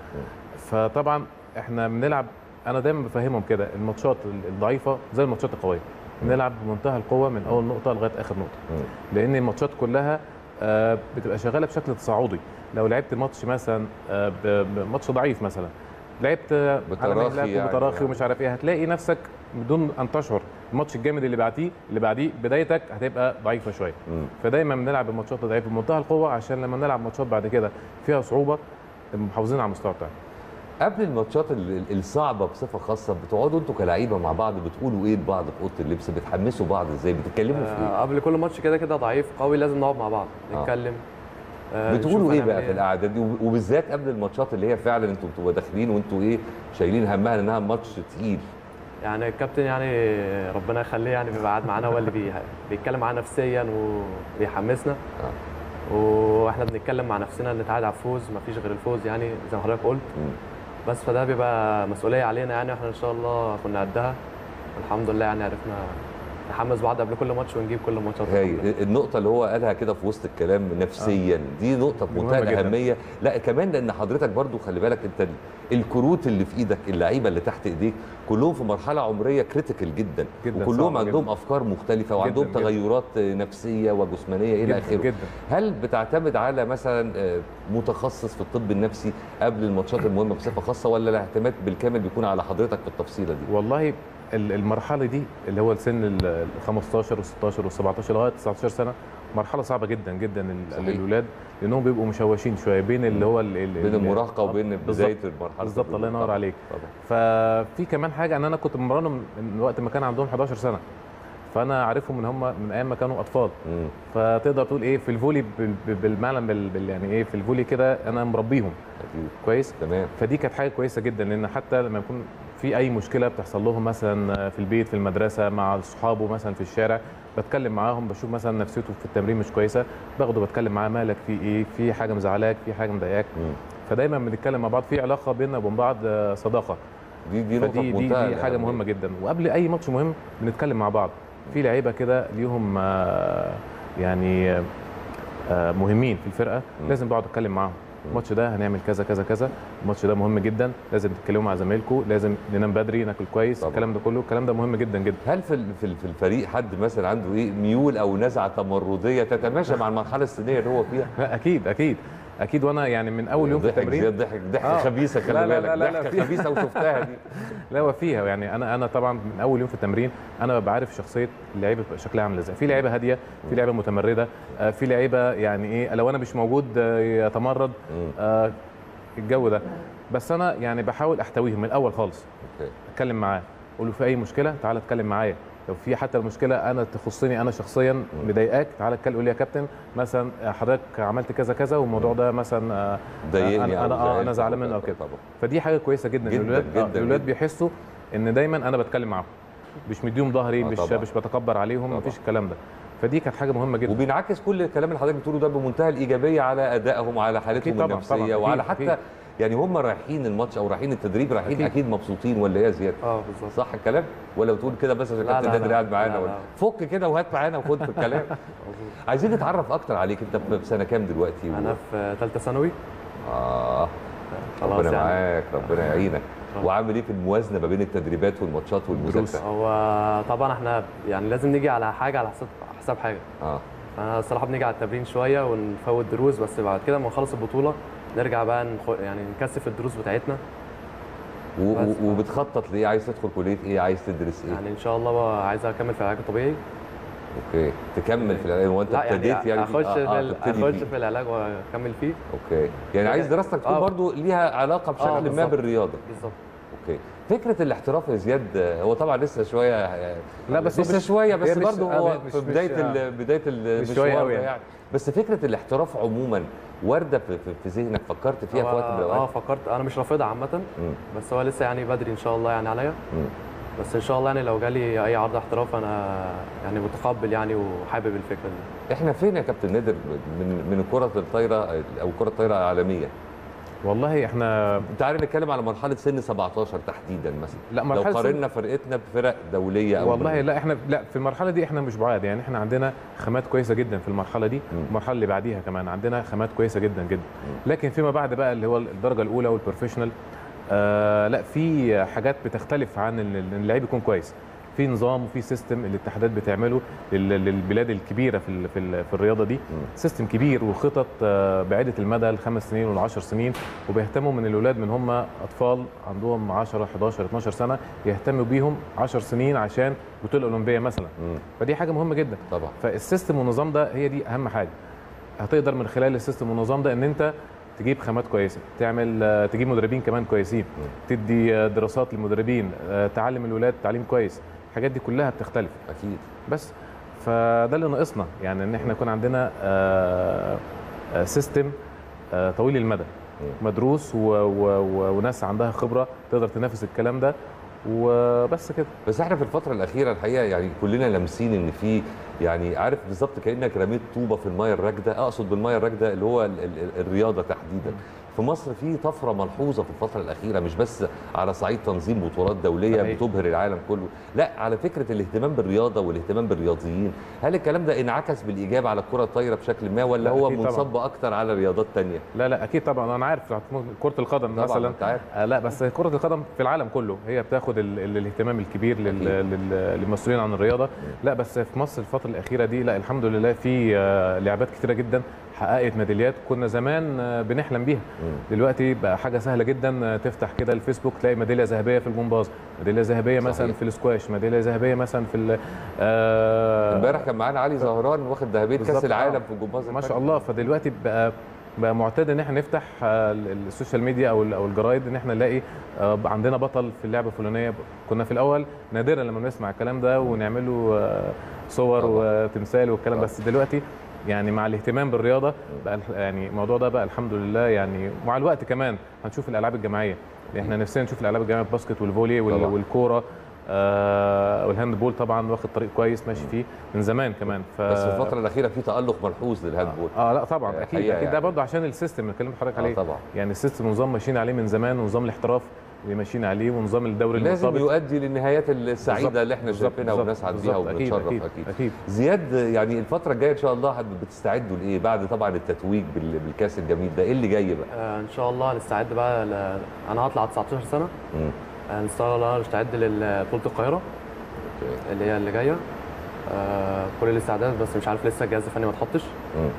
فطبعا احنا بنلعب انا دايما بفهمهم كده الماتشات الضعيفه زي الماتشات القويه بنلعب بمنتهى القوه من اول نقطه لغايه اخر نقطه مم. لان الماتشات كلها آه، بتبقى شغاله بشكل تصاعدي لو لعبت ماتش مثلا آه، ب- بماتش ضعيف مثلا لعبت آه، على بتراخي مهلك يعني. وبتراخي ومش عارف ايه هتلاقي نفسك بدون ان تشعر الماتش الجامد اللي بعديه اللي بعديه بدايتك هتبقى ضعيفه شويه مم. فدايما بنلعب الماتشات الضعيفه بمنتهى القوه عشان لما نلعب ماتشات بعد كده فيها صعوبه نبقى محافظين على المستوى بتاعنا قبل الماتشات ال- ال- الصعبه بصفه خاصه بتقعدوا انتوا كلعيبه مع بعض بتقولوا ايه لبعض في اوضه اللبس بتحمسوا بعض ازاي بتتكلموا في ايه آه قبل كل ماتش كده كده ضعيف قوي لازم نقعد مع بعض آه. نتكلم آه بتقولوا نشوف ايه هنعمل بقى في القعده دي وب- وبالذات قبل الماتشات اللي هي فعلا انتوا بتبقوا داخلين وانتوا ايه شايلين همها لانها ماتش تقيل يعني الكابتن يعني ربنا يخليه يعني بيبقى قاعد معانا هو اللي بي... بيتكلم معانا نفسيا وبيحمسنا واحنا بنتكلم مع نفسنا نتعاد على الفوز مفيش غير الفوز يعني زي ما حضرتك قلت مم. بس فده بيبقى مسؤوليه علينا يعني واحنا ان شاء الله كنا قدها الحمد لله يعني عرفنا نحمس بعض قبل كل ماتش ونجيب كل ماتشات هاي النقطة اللي هو قالها كده في وسط الكلام نفسيا دي نقطة في دي منتهى مهمة جداً. الأهمية لا كمان لأن حضرتك برضو خلي بالك أنت ال- الكروت اللي في إيدك اللعيبة اللي تحت إيديك كلهم في مرحلة عمرية كريتيكال جدا, جداً، وكلهم صعبة عندهم جداً. أفكار مختلفة وعندهم جداً. تغيرات نفسية وجسمانية إلى جدا آخره جدا هل بتعتمد على مثلا آه، متخصص في الطب النفسي قبل الماتشات المهمة بصفة خاصة ولا الاعتماد بالكامل بيكون على حضرتك في التفصيلة دي؟ والله ال- المرحله دي اللي هو السن ال ال 15 و16 و17 لغايه 19 سنه مرحله صعبه جدا جدا لل- صحيح. للولاد لانهم بيبقوا مشوشين شويه بين اللي هو ال- ال- بين ال- المراهقة وبين بالظبط. بداية المرحلة بالظبط الله ينور طبعاً. عليك طبعا ففي كمان حاجه ان انا كنت بمرنهم من وقت ما كان عندهم 11 سنه فانا عارفهم من هم من ايام ما كانوا اطفال مم. فتقدر تقول ايه في الفولي بال- بال- بالمعنى بال بال- يعني ايه في الفولي كده انا مربيهم أكيد كويس تمام فدي كانت حاجه كويسه جدا لان حتى لما يكون في اي مشكله بتحصل لهم مثلا في البيت في المدرسه مع اصحابه مثلا في الشارع بتكلم معاهم بشوف مثلا نفسيته في التمرين مش كويسه باخده بتكلم معاه مالك في ايه في حاجه مزعلاك في حاجه مضايقاك مم. فدايما بنتكلم مع بعض في علاقه بيننا وبين بعض آه، صداقه دي دي نقطة فدي في دي, منتهى دي حاجه الأهمية. مهمه جدا وقبل اي ماتش مهم بنتكلم مع بعض في لعيبه كده ليهم آه، يعني آه، آه، مهمين في الفرقه مم. لازم بقعد اتكلم معاهم الماتش ده هنعمل كذا كذا كذا الماتش ده مهم جدا لازم تتكلموا مع زمايلكم لازم ننام بدري ناكل كويس طبعا. الكلام ده كله الكلام ده مهم جدا جدا هل في ال- في ال- في الفريق حد مثلا عنده ايه ميول او نزعه تمرديه تتماشى مع المرحله السنيه اللي هو فيها؟ لا اكيد اكيد اكيد وانا يعني من اول يوم في ضحك التمرين زياد ضحك ضحك آه. خبيثه خلي لا لا بالك لا لا لا، ضحكه في- خبيثه وشفتها دي لا هو فيها يعني انا انا طبعا من اول يوم في التمرين انا ببقى عارف شخصيه اللعيبه بتبقى شكلها عامل ازاي في لعيبه هاديه في لعيبه متمرده آه، في لعيبه يعني ايه لو انا مش موجود آه، يتمرد مم. آه، الجو ده بس انا يعني بحاول احتويهم من الاول خالص اوكي اتكلم معاه اقول له في اي مشكله تعال اتكلم معايا لو في حتى المشكله انا تخصني انا شخصيا مضايقاك تعال اتكلم قول لي يا كابتن مثلا حضرتك عملت كذا كذا والموضوع ده مثلا آه، ضايقني انا أو انا اه انا زعلت زعلان أو منه او كده. كده طبعا فدي حاجه كويسه جدا جداً، الولاد جداً، آه، الولاد جداً. بيحسوا ان دايما انا بتكلم معاهم مش مديهم ظهري آه، مش طبعاً. مش بتكبر عليهم طبعاً. مفيش الكلام ده فدي كانت حاجه مهمه جدا وبينعكس كل الكلام اللي حضرتك بتقوله ده بمنتهى الايجابيه على ادائهم وعلى حالتهم أكيد طبعاً، النفسيه طبعاً، وعلى أكيد، حتى أكيد. يعني هم رايحين الماتش او رايحين التدريب رايحين اكيد, أكيد. أكيد مبسوطين ولا ايه يا زياد؟ اه بالظبط صح الكلام؟ ولا بتقول كده بس عشان لا، كابتن لا، نادر لا. قاعد معانا لا، ولا لا. فك كده وهات معانا وخد في الكلام عايزين نتعرف اكتر عليك انت في سنه كام دلوقتي؟ انا في ثالثه ثانوي اه خلاص ربنا يعني معاك ربنا يعينك وعامل ايه في الموازنه ما بين التدريبات والماتشات والمذاكره؟ هو طبعا احنا يعني لازم نيجي على حاجه على حساب حساب حاجه اه فانا الصراحه بنيجي على التمرين شويه ونفوت دروس بس بعد كده لما نخلص البطوله نرجع بقى نخ... يعني نكثف الدروس بتاعتنا و- بس. و- وبتخطط لايه عايز تدخل كليه ايه عايز تدرس ايه يعني ان شاء الله بقى عايز اكمل في العلاج الطبيعي اوكي تكمل في العلاج هو انت لا ابتديت يعني يعني اخش آه، في آه، ال- تبتدي اخش فيه. في العلاج واكمل فيه اوكي يعني عايز دراستك تكون آه. برضو ليها علاقه بشكل ما بالظبط. بالرياضه بالظبط اوكي فكره الاحتراف يا زياد آه، هو طبعا لسه شويه آه، لا، بس هو لسه مش- شويه هي بس مش- برضو آه، هو مش- في مش- بدايه آه. ال- بدايه مش شوية المشوار أوي ده يعني. يعني بس فكره الاحتراف عموما وارده في, في, في ذهنك فكرت فيها في هو- وقت من اه الاوقات فكرت انا مش رافضها عامه مم. بس هو لسه يعني بدري ان شاء الله يعني عليا مم. بس ان شاء الله يعني لو جالي اي عرض احتراف انا يعني متقبل يعني وحابب الفكره دي احنا فين يا كابتن نادر من من كره الطايره او كره الطايره العالميه والله احنا تعالى نتكلم على مرحله سن 17 تحديدا مثلا لا لو مرحله سن- قارنا فرقتنا بفرق دوليه او والله لا احنا لا في المرحله دي احنا مش بعاد يعني احنا عندنا خامات كويسه جدا في المرحله دي مم. المرحله اللي بعديها كمان عندنا خامات كويسه جدا جدا لكن فيما بعد بقى اللي هو الدرجه الاولى والبروفيشنال آه لا في حاجات بتختلف عن ال- ال- اللعيب يكون كويس في نظام وفي سيستم الاتحادات بتعمله لل- للبلاد الكبيره في ال- في, ال- في الرياضه دي سيستم كبير وخطط آه، بعيده المدى الخمس سنين والعشر سنين وبيهتموا من الاولاد من هم اطفال عندهم 10 11 12 سنه يهتموا بيهم 10 سنين عشان بطوله اولمبيه مثلا مم. فدي حاجه مهمه جدا طبعا فالسيستم والنظام ده هي دي اهم حاجه هتقدر من خلال السيستم والنظام ده ان انت تجيب خامات كويسه تعمل آه، تجيب مدربين كمان كويسين تدي آه، دراسات للمدربين آه، تعلم الولاد تعليم كويس الحاجات دي كلها بتختلف اكيد بس فده اللي ناقصنا يعني ان احنا يكون عندنا آه، آه، سيستم آه، طويل المدى مدروس و- و- و- وناس عندها خبره تقدر تنافس الكلام ده وبس كده بس احنا في الفترة الأخيرة الحقيقة يعني كلنا لامسين إن في يعني عارف بالظبط كانك رميت طوبه في الميه الراكده اقصد بالميه الراكده اللي هو ال- ال- الرياضه تحديدا في مصر في طفره ملحوظه في الفتره الاخيره مش بس على صعيد تنظيم بطولات دوليه صحيح. بتبهر العالم كله لا على فكره الاهتمام بالرياضه والاهتمام بالرياضيين هل الكلام ده انعكس بالايجاب على الكره الطايره بشكل ما ولا لا، هو أكيد طبعاً. منصب اكتر على رياضات تانية لا لا اكيد طبعا انا عارف كره القدم طبعاً، مثلا أنت عارف. آه لا بس كره القدم في العالم كله هي بتاخد ال ال الاهتمام الكبير لل لل للمسؤولين عن الرياضه لا بس في مصر الفتره الاخيره دي لا الحمد لله في آه لعبات كتيره جدا حققت ميداليات كنا زمان آه بنحلم بيها دلوقتي بقى حاجه سهله جدا آه تفتح كده الفيسبوك تلاقي ميداليه ذهبيه في الجمباز ميداليه ذهبيه مثلا صحيح. في السكواش ميداليه ذهبيه مثلا في ال- آه امبارح كان معانا علي زهران واخد ذهبيه كاس بالظبط، العالم آه. في الجمباز ما شاء الله فدلوقتي بقى بقى معتاد ان احنا نفتح آه، ال- السوشيال ميديا او ال- او الجرايد ان احنا نلاقي آه، عندنا بطل في اللعبه الفلانيه كنا في الاول نادرا لما بنسمع الكلام ده ونعمل له آه، صور طبعاً. وتمثال والكلام طبعاً. بس دلوقتي يعني مع الاهتمام بالرياضه بقى الح- يعني الموضوع ده بقى الحمد لله يعني ومع الوقت كمان هنشوف الالعاب الجماعيه احنا نفسنا نشوف الالعاب الجماعيه الباسكت والفولي وال- طبعاً. والكوره آه والهاند بول طبعا واخد طريق كويس ماشي فيه من زمان كمان ف... بس في الفتره الاخيره في تالق ملحوظ للهاندبول اه لا طبعا آه، اكيد حقيقة اكيد ده يعني. برضه عشان السيستم اللي كلمت حضرتك آه، عليه طبعا. يعني السيستم نظام ماشيين عليه من زمان ونظام الاحتراف اللي ماشيين عليه ونظام الدوري لازم المرتبط يؤدي للنهايات السعيده بالظبط، اللي احنا بالظبط، شايفينها بالظبط، ونسعد بيها بالظبط، أكيد، وبنتشرف أكيد، اكيد أكيد. زياد يعني الفتره الجايه ان شاء الله هت- بتستعدوا لايه بعد طبعا التتويج بال- بالكاس الجميل ده ايه اللي جاي بقى آه، ان شاء الله هنستعد بقى ل... انا هطلع 19 سنه مم. آه، ان شاء الله نستعد لبطوله القاهره اللي هي اللي جايه آه، كل الاستعداد بس مش عارف لسه الجهاز الفني ما اتحطش مم.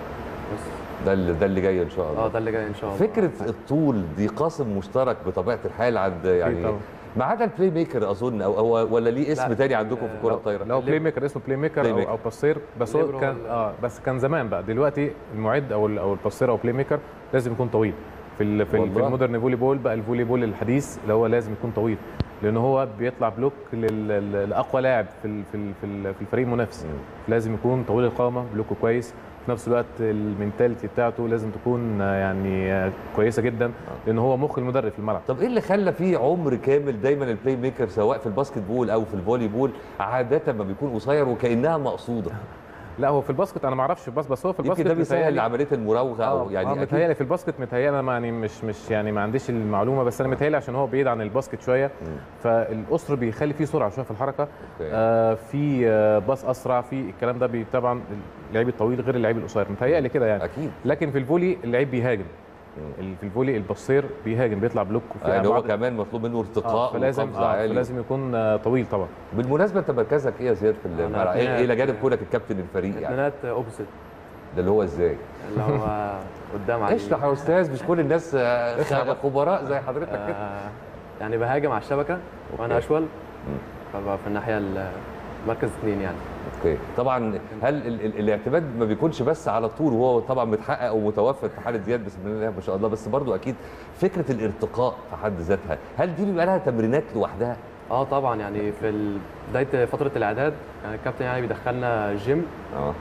بس ده اللي ده اللي جاي ان شاء الله اه ده اللي جاي ان شاء الله فكره الطول دي قاسم مشترك بطبيعه الحال عند يعني طبعاً. ما عدا البلاي ميكر اظن او او ولا ليه اسم لا. تاني عندكم في الكره لو- الطايره لو بلاي ميكر اسمه بلاي ميكر بلاي او ميكر. او باسير بس هو الليبرو كان ولا- اه بس كان زمان بقى دلوقتي المعد او ال- او الباسير او بلاي ميكر لازم يكون طويل في ال في, ال في والله. المودرن فولي بول بقى الفولي بول الحديث اللي هو لازم يكون طويل لان هو بيطلع بلوك لل- لل- لاقوى لاعب في ال في ال في, ال في الفريق المنافس مم. لازم يكون طويل القامه بلوكه كويس في نفس الوقت المينتاليتي بتاعته لازم تكون آه، يعني آه، كويسه جدا لان هو مخ المدرب في الملعب طب ايه اللي خلى فيه عمر كامل دايما البلاي ميكر سواء في الباسكت بول او في الفولي بول عاده ما بيكون قصير وكانها مقصوده لا هو في الباسكت انا ما اعرفش في الباسكت بس هو في الباسكت يمكن ده بيسهل متهيألي- عمليه المراوغه او اه يعني يعني اكيد متهيألي في الباسكت متهيألي انا يعني مش مش يعني ما عنديش المعلومه بس انا متهيألي عشان هو بعيد عن الباسكت شويه فالقصر بيخلي فيه سرعه شويه في الحركه أوكي. آه في آه باص اسرع في الكلام ده بي طبعا اللعيب الطويل غير اللعيب القصير متهيألي كده يعني اكيد لكن في الفولي اللعيب بيهاجم ال- في الفولي البصير بيهاجم بيطلع بلوك وفي يعني هو أبعاد- كمان مطلوب منه آه ارتقاء فلازم وقفزه آه عالي فلازم يكون آه طويل طبعا بالمناسبه انت مركزك ايه يا زياد في أنا الملعب؟ ايه اتنينات. إيه الى جانب كونك الكابتن الفريق يعني اتنينات اوبوزيت ده اللي هو ازاي؟ اللي هو قدام على اشرح يا استاذ مش كل الناس آه، خ- خبراء زي حضرتك كده آه، يعني بهاجم على الشبكه وانا أوكي. اشول فبقى في الناحيه ال- مركز اثنين يعني اوكي طبعا هل ال ال الاعتماد ما بيكونش بس على الطول وهو طبعا متحقق ومتوفر في حاله زياد بسم الله ما شاء الله بس برضو اكيد فكره الارتقاء في حد ذاتها هل دي بيبقى لها تمرينات لوحدها؟ اه طبعا يعني في ال- بدايه فتره الاعداد يعني الكابتن يعني بيدخلنا جيم اه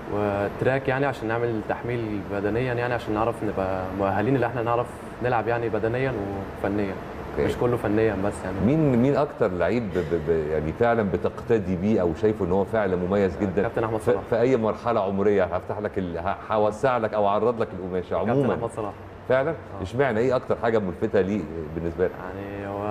وتراك يعني عشان نعمل تحميل بدنيا يعني عشان نعرف نبقى مؤهلين ان احنا نعرف نلعب يعني بدنيا وفنيا أوكي. مش كله فنيا بس يعني مين مين اكتر لعيب ب ب ب يعني فعلا بتقتدي بيه او شايفه ان هو فعلا مميز جدا كابتن أحمد في, صلاح. في اي مرحله عمريه هفتح لك ال- ه- هوسع لك او اعرض لك القماشه كابتن عموما احمد صلاح فعلا اشمعنى ايه اكتر حاجه ملفته ليه بالنسبه لك؟ يعني هو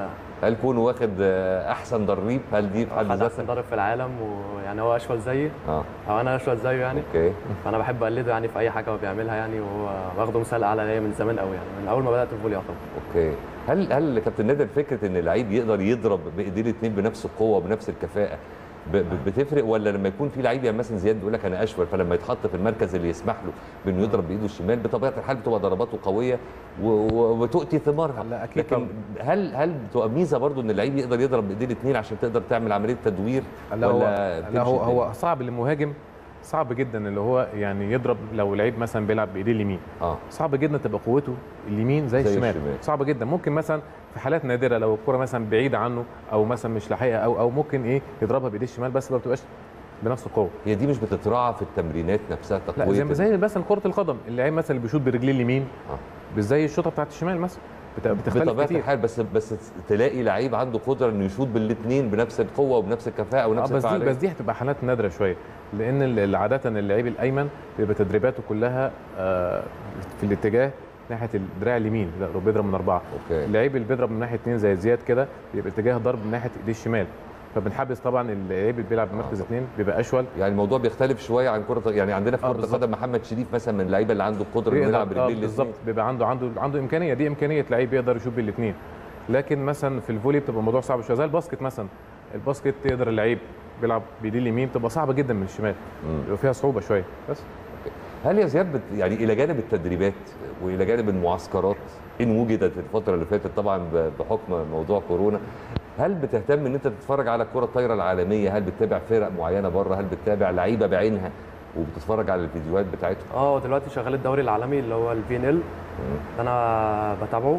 هل كونه واخد آه، احسن دريب هل دي في حد حد احسن ذاتها؟ مدرب في العالم ويعني هو اشول زيي اه او انا اشول زيه يعني اوكي فانا بحب اقلده يعني في اي حاجه هو بيعملها يعني وهو واخده مثال اعلى ليا من زمان قوي يعني من اول ما بدات الفولي يعتبر اوكي هل هل كابتن نادر فكره ان اللعيب يقدر يضرب بايديه الاثنين بنفس القوه وبنفس الكفاءه ب- ب- بتفرق ولا لما يكون في لعيب يعني مثلا زياد بيقول لك انا اشول فلما يتحط في المركز اللي يسمح له بانه يضرب بايده الشمال بطبيعه الحال بتبقى ضرباته قويه و- و- وتؤتي ثمارها لا، أكيد لكن طبعاً. هل هل بتبقى ميزه برضو ان اللعيب يقدر يضرب بايديه الاثنين عشان تقدر تعمل عمليه تدوير لا هو ولا لا بتمشي هو الدنيا؟ هو صعب للمهاجم صعب جدا اللي هو يعني يضرب لو لعيب مثلا بيلعب بايديه اليمين اه صعب جدا تبقى قوته اليمين زي, زي الشمال. الشمال. صعب جدا ممكن مثلا في حالات نادره لو الكره مثلا بعيده عنه او مثلا مش لاحقها او او ممكن ايه يضربها بايديه الشمال بس ما بتبقاش بنفس القوه هي دي مش بتتراعى في التمرينات نفسها لا تقويه زي زي مثلا كره القدم اللعيب مثلا اللي بيشوط برجليه اليمين آه. مش زي الشوطه بتاعت الشمال مثلا بت- بتختلف بطبيعه كتير الحال بس بس تلاقي لعيب عنده قدره انه يشوط بالاثنين بنفس القوه وبنفس الكفاءه آه، ونفس بس دي الفعاليه بس دي هتبقى حالات نادره شويه لان ال- عاده اللعيب الايمن بيبقى تدريباته كلها آه، في الاتجاه ناحيه الدراع اليمين لا هو بيضرب من اربعه اوكي اللعيب اللي بيضرب من ناحيه اثنين زي زياد كده بيبقى اتجاه ضرب من ناحيه ايديه الشمال فبنحبس طبعا اللعيب اللي بيلعب بمركز اثنين بيبقى اشول يعني الموضوع بيختلف شويه عن كره يعني عندنا في آه، كره بالظبط. القدم محمد شريف مثلا من اللعيبه اللي عنده القدره انه بيقدر- يلعب آه، برجليه بالظبط الاثنين بيبقى عنده عنده عنده امكانيه دي امكانيه لعيب يقدر يشوط بالاثنين لكن مثلا في الفولي بتبقى الموضوع صعب شويه زي الباسكت مثلا الباسكت يقدر اللعيب بيلعب بايديه اليمين بتبقى صعبه جدا من الشمال مم. بيبقى فيها صعوبه شويه بس هل يا زياد بت يعني الى جانب التدريبات والى جانب المعسكرات ان وجدت الفتره اللي فاتت طبعا ب- بحكم موضوع كورونا هل بتهتم ان انت تتفرج على الكره الطايره العالميه هل بتتابع فرق معينه بره هل بتتابع لعيبه بعينها وبتتفرج على الفيديوهات بتاعتهم اه دلوقتي شغال الدوري العالمي اللي هو الفي ان ال انا بتابعه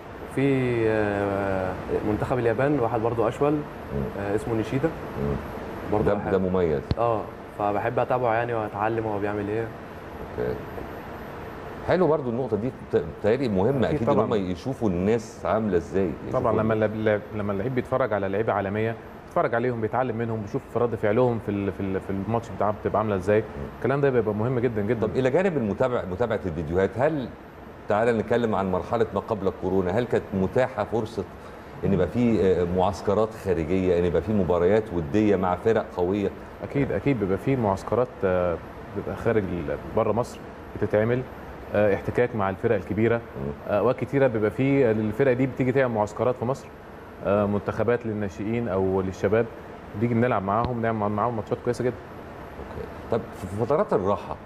في آه، منتخب اليابان واحد برضو اشول آه، اسمه نيشيدا برضو ده بحب- ده مميز اه فبحب اتابعه يعني واتعلم هو بيعمل ايه اوكي حلو برضو النقطه دي بت- بتهيألي مهمه أكيد اكيد ان طبعاً. هم يشوفوا الناس عامله ازاي طبعا يشوفوا لما اللعب- لما اللعيب بيتفرج على لعيبه عالميه بيتفرج عليهم بيتعلم منهم بيشوف رد فعلهم في ال- في ال- في الماتش بتاعهم بتبقى عامله ازاي الكلام ده بيبقى مهم جدا جدا طب الى جانب المتابعه متابعه الفيديوهات هل تعالى نتكلم عن مرحله ما قبل الكورونا هل كانت متاحه فرصه ان يبقى في آه، معسكرات خارجيه ان يبقى في مباريات وديه مع فرق قويه اكيد اكيد بيبقى في معسكرات آه، بيبقى خارج بره مصر بتتعمل آه، احتكاك مع الفرق الكبيره آه، اوقات كتيره بيبقى في الفرق دي بتيجي تعمل معسكرات في مصر آه، منتخبات للناشئين او للشباب بنيجي بنلعب معاهم نعمل معاهم ماتشات كويسه جدا طب في فترات الراحه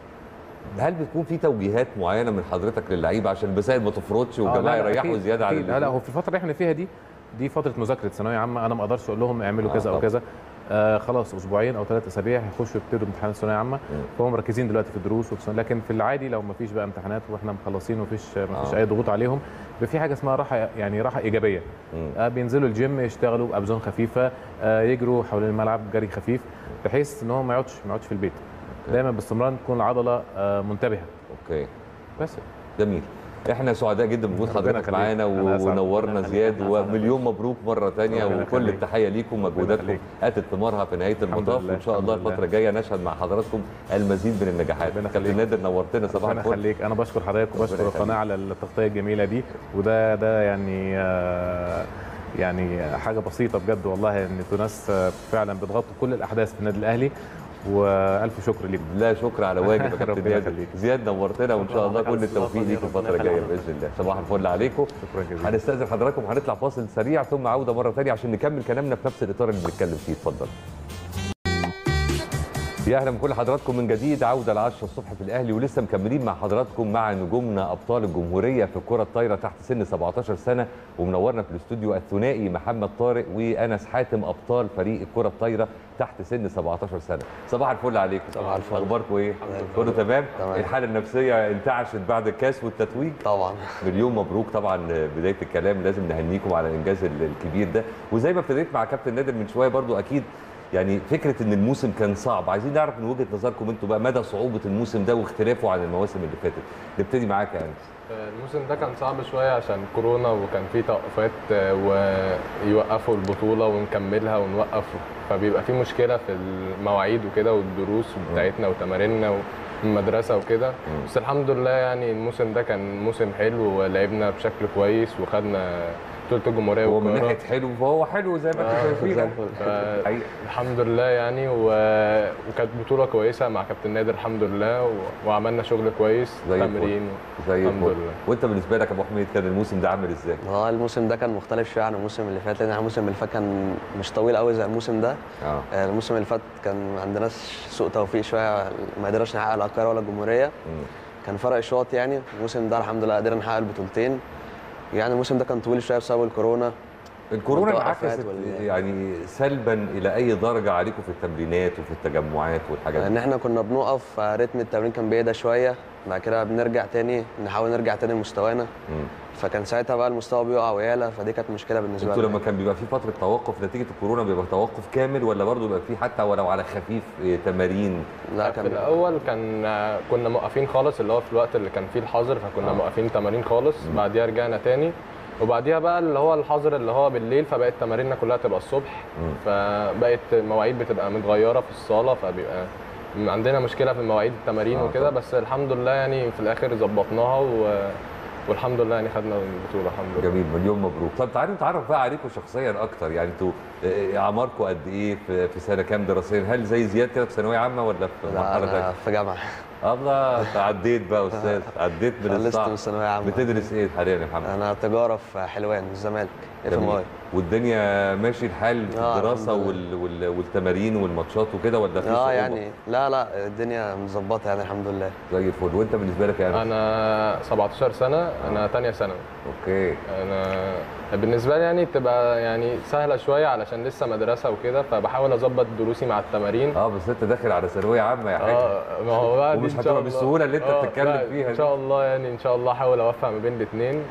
هل بتكون في توجيهات معينه من حضرتك للعيبه عشان البسائل ما تفرطش آه، والجماعه لا، لا، يريحوا أكيد، زياده عن أكيد. لا لا اللزوم؟ هو في الفتره اللي احنا فيها دي دي فتره مذاكره ثانويه عامه انا ما اقدرش اقول لهم اعملوا آه، كذا او طبعا. كذا آه خلاص اسبوعين او ثلاث اسابيع هيخشوا يبتدوا امتحانات ثانويه عامه فهم مركزين دلوقتي في الدروس وفي لكن في العادي لو ما فيش بقى امتحانات واحنا مخلصين ومفيش ما فيش آه. اي ضغوط عليهم بيبقى في حاجه اسمها راحه يعني راحه ايجابيه مم. آه بينزلوا الجيم يشتغلوا باوزان خفيفه آه يجروا حوالين الملعب جري خفيف بحيث ان هو ما يقعدش ما يقعدش في البيت دايما باستمرار تكون العضله آه منتبهه اوكي بس جميل احنا سعداء جدا بوجود ربنا حضرتك يخليك. معانا أنا أسعد. ونورنا ربنا زياد يخليك. أنا أسعد. ومليون مبروك مره ثانيه ربنا وكل يخليك. التحيه ليكم مجهوداتكم يخليك. اتت ثمارها في نهايه المطاف لله، وان شاء الله الحمد لله. الفتره الجايه نشهد مع حضراتكم المزيد من النجاحات ربنا كابتن يخليك. نادر نورتنا صباح ربنا الفل يخليك انا بشكر حضرتك ربنا وبشكر يخليك. القناه على التغطيه الجميله دي وده ده يعني آه، يعني حاجه بسيطه بجد والله ان انتوا ناس آه، فعلا بتغطوا كل الاحداث في النادي الاهلي والف شكر ليكم لا شكر على واجب يا كابتن ربنا نادر يخليك. زياد نورتنا وان شاء الله شكراً كل لك. التوفيق ليك ربنا الفتره الجايه يخليك. باذن الله صباح الفل عليكم شكرا جزيلا هنستاذن حضراتكم وهنطلع فاصل سريع ثم عوده مره ثانيه عشان نكمل كلامنا في نفس الاطار اللي بنتكلم فيه اتفضل يا اهلا بكل حضراتكم من جديد عوده ل 10 الصبح في الاهلي ولسه مكملين مع حضراتكم مع نجومنا ابطال الجمهوريه في الكره الطايره تحت سن 17 سنه ومنورنا في الاستوديو الثنائي محمد طارق وانس حاتم ابطال فريق الكره الطايره تحت سن 17 سنه صباح الفل عليكم صباح الفل. اخباركم ايه كله تمام تمام. الحاله النفسيه انتعشت بعد الكاس والتتويج طبعا مليون مبروك طبعا بدايه الكلام لازم نهنيكم على الانجاز ال- الكبير ده وزي ما ابتديت مع كابتن نادر من شويه برضو اكيد يعني فكره ان الموسم كان صعب عايزين نعرف من وجهه نظركم انتوا بقى مدى صعوبه الموسم ده واختلافه عن المواسم اللي فاتت نبتدي معاك يا انس الموسم ده كان صعب شوية عشان كورونا وكان في توقفات آه، ويوقفوا البطولة ونكملها ونوقف فبيبقى في مشكلة في المواعيد وكده والدروس بتاعتنا وتماريننا والمدرسة وكده بس الحمد لله يعني الموسم ده كان موسم حلو ولعبنا بشكل كويس وخدنا بطولة الجمهورية هو من والقاهرة. ناحيه حلو فهو حلو زي ما انتم آه، شايفين زي الفل. ف- حقيقي. الحمد لله يعني و... وكانت بطولة كويسة مع كابتن نادر الحمد لله و... وعملنا شغل كويس زي الفل. تمرين زي الحمد الفل لله. وانت بالنسبه لك يا ابو حميد كان الموسم ده عامل ازاي؟ هو الموسم ده كان مختلف شويه عن الموسم اللي فات لان إحنا الموسم اللي فات كان مش طويل قوي زي الموسم ده اه آه، الموسم اللي فات كان ما عندناش سوء توفيق شويه ما قدرناش نحقق لا القاهره ولا الجمهوريه مم. كان فرق شوط يعني الموسم ده الحمد لله قدرنا نحقق البطولتين يعني الموسم ده كان طويل شويه بسبب الكورونا الكورونا والتوقفات انعكست وال- يعني سلبا الى اي درجه عليكم في التمرينات وفي التجمعات والحاجات ان دي احنا كنا بنقف آه، رتم التمرين كان بيهدى شويه بعد كده بنرجع تاني نحاول نرجع تاني لمستوانا مم. فكان ساعتها بقى المستوى بيقع ويعلى فدي كانت مشكله بالنسبه انتوا لي لما كان بيبقى في فتره توقف نتيجه الكورونا بيبقى توقف كامل ولا برضه بيبقى في حتى ولو على خفيف إيه، تمارين لا في كان الاول كان كنا موقفين خالص اللي هو في الوقت اللي كان فيه الحظر فكنا آه. موقفين تمارين خالص بعديها رجعنا تاني وبعديها بقى اللي هو الحظر اللي هو بالليل فبقت تماريننا كلها تبقى الصبح مم. فبقت مواعيد بتبقى متغيره في الصاله فبيبقى عندنا مشكله في مواعيد التمارين آه، وكده طبعا. بس الحمد لله يعني في الاخر ظبطناها و... والحمد لله يعني خدنا البطوله الحمد لله جميل مليون مبروك طب تعالوا نتعرف بقى عليكم شخصيا اكتر يعني انتوا آه، اعماركم قد ايه في في سنه كام دراسيا هل زي زياد كده في ثانويه عامه ولا في لا مرحله انا ثانيه في جامعه الله انت عديت بقى يا استاذ عديت من خلصت الصعب من الثانويه عامه بتدرس ايه حاليا يا محمد انا تجاره في حلوان الزمالك اف ام جميل. اي والدنيا ماشي الحال في آه، الدراسه الحمد وال... وال... والتمارين والماتشات وكده ولا في اه صعوبة؟ يعني لا لا الدنيا مظبطه يعني الحمد لله زي الفل وانت بالنسبه لك يعني انا 17 سنه انا تانية ثانوي اوكي انا بالنسبه لي يعني بتبقى يعني سهله شويه علشان لسه مدرسه وكده فبحاول اظبط دروسي مع التمارين اه بس انت داخل على ثانويه عامه يا حاج اه ما هو بقى دي ومش إن هتبقى شاء الله- بالسهولة اللي أنت آه، بتتكلم لا، فيها ان دي. شاء الله يعني ان شاء الله احاول اوفق ما بين الاثنين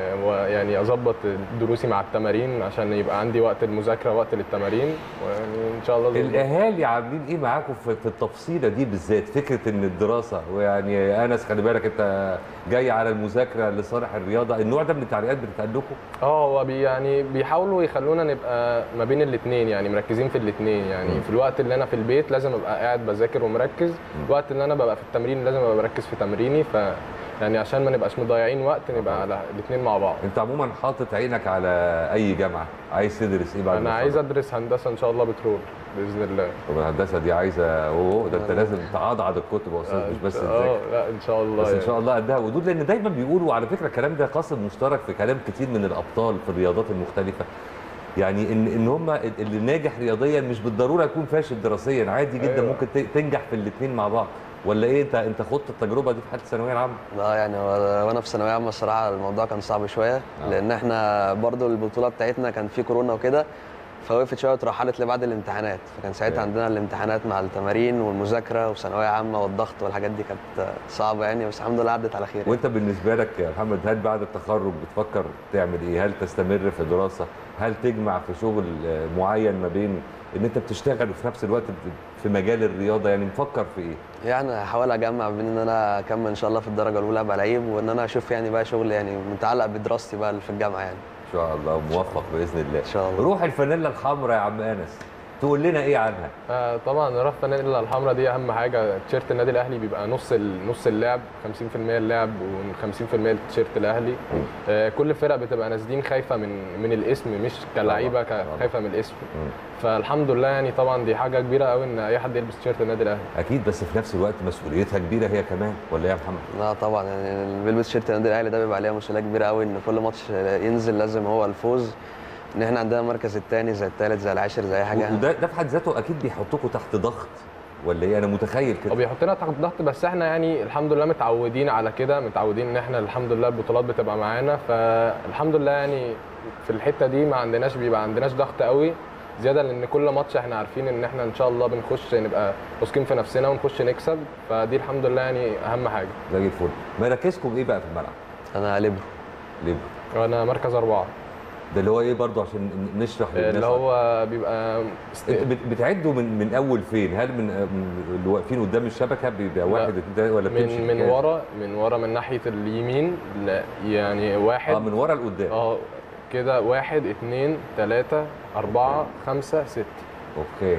ويعني اظبط دروسي مع التمارين عشان يبقى عندي وقت المذاكره وقت للتمارين ويعني ان شاء الله أظبط. الاهالي عاملين ايه معاكم في في التفصيله دي بالذات فكره ان الدراسه ويعني انس خلي بالك انت جاي على المذاكره لصالح الرياضه النوع ده من التعليقات بتتقال لكم اه هو بي يعني بيحاولوا يخلونا نبقى ما بين الاثنين يعني مركزين في الاثنين يعني مم. في الوقت اللي انا في البيت لازم ابقى قاعد بذاكر ومركز الوقت اللي انا ببقى في التمرين لازم ابقى مركز في تمريني ف يعني عشان ما نبقاش مضيعين وقت نبقى على الاثنين مع بعض انت عموما حاطط عينك على اي جامعه عايز تدرس ايه بعد انا ما عايز تخلص؟ ادرس هندسه ان شاء الله بترول باذن الله طب الهندسه دي عايزه اوه ده انت لازم تعضعض الكتب يا استاذ مش بس اه تذاكر لا ان شاء الله بس ان يعني. شاء الله قدها ودود لان دايما بيقولوا على فكره الكلام ده قاسم مشترك في كلام كتير من الابطال في الرياضات المختلفه يعني ان ان هم اللي ناجح رياضيا مش بالضروره يكون فاشل دراسيا عادي جدا أيوة. ممكن ت- تنجح في الاثنين مع بعض ولا ايه انت انت خدت التجربه دي في حاله الثانويه العامه لا يعني هو- وانا في ثانويه عامه الصراحه الموضوع كان صعب شويه آه. لان احنا برضو البطوله بتاعتنا كان في كورونا وكده فوقفت شويه واترحلت لبعد الامتحانات فكان ساعتها أوكي. عندنا الامتحانات مع التمارين والمذاكره وثانويه عامه والضغط والحاجات دي كانت صعبه يعني بس الحمد لله عدت على خير يعني. وانت بالنسبه لك يا محمد هل بعد التخرج بتفكر تعمل ايه هل تستمر في دراسه هل تجمع في شغل آه، معين ما بين ان انت بتشتغل وفي نفس الوقت بت- في مجال الرياضه يعني مفكر في ايه يعني هحاول اجمع بين ان انا اكمل ان شاء الله في الدرجه الاولى ابقى لعيب وان انا اشوف يعني بقى شغل يعني متعلق بدراستي بقى اللي في الجامعه يعني ان شاء الله موفق باذن الله ان شاء الله روح الفانيلا الحمراء يا عم انس تقول لنا ايه عنها آه طبعا روح فانيلا الحمراء دي اهم حاجه تيشيرت النادي الاهلي بيبقى نص ال- نص اللعب 50% اللعب و50% التيشيرت الاهلي آه كل الفرق بتبقى نازلين خايفه من من الاسم مش كلعيبه طبعاً. ك- خايفه من الاسم مم. فالحمد لله يعني طبعا دي حاجه كبيره قوي ان اي حد يلبس تيشيرت النادي الاهلي اكيد بس في نفس الوقت مسؤوليتها كبيره هي كمان ولا ايه يا محمد لا طبعا يعني اللي بيلبس شيرت النادي الاهلي ده بيبقى عليه مسؤوليه كبيره قوي ان كل ماتش ينزل لازم هو الفوز ان احنا عندنا المركز الثاني زي الثالث زي العاشر زي اي حاجه وده ده في حد ذاته اكيد بيحطكم تحت ضغط ولا ايه انا متخيل هو كده بيحطنا تحت ضغط بس احنا يعني الحمد لله متعودين على كده متعودين ان احنا الحمد لله البطولات بتبقى معانا فالحمد لله يعني في الحته دي ما عندناش بيبقى عندناش ضغط قوي زياده لان كل ماتش احنا عارفين ان احنا ان شاء الله بنخش نبقى واثقين في نفسنا ونخش نكسب فدي الحمد لله يعني اهم حاجه زي الفل مراكزكم ايه بقى في الملعب انا ليبرو ليه وانا مركز اربعه ده اللي هو ايه برضو عشان ن- نشرح للناس اللي هو بيبقى است... انتوا بت- بتعدوا من من اول فين هل من من اللي واقفين قدام الشبكه بيبقى واحد اتنين تلاته ولا بتمشي من من كام؟ ورا من ورا من ناحيه اليمين لا يعني واحد اه من ورا لقدام اه كده واحد اتنين تلاتة أربعة خمسة ستة اوكي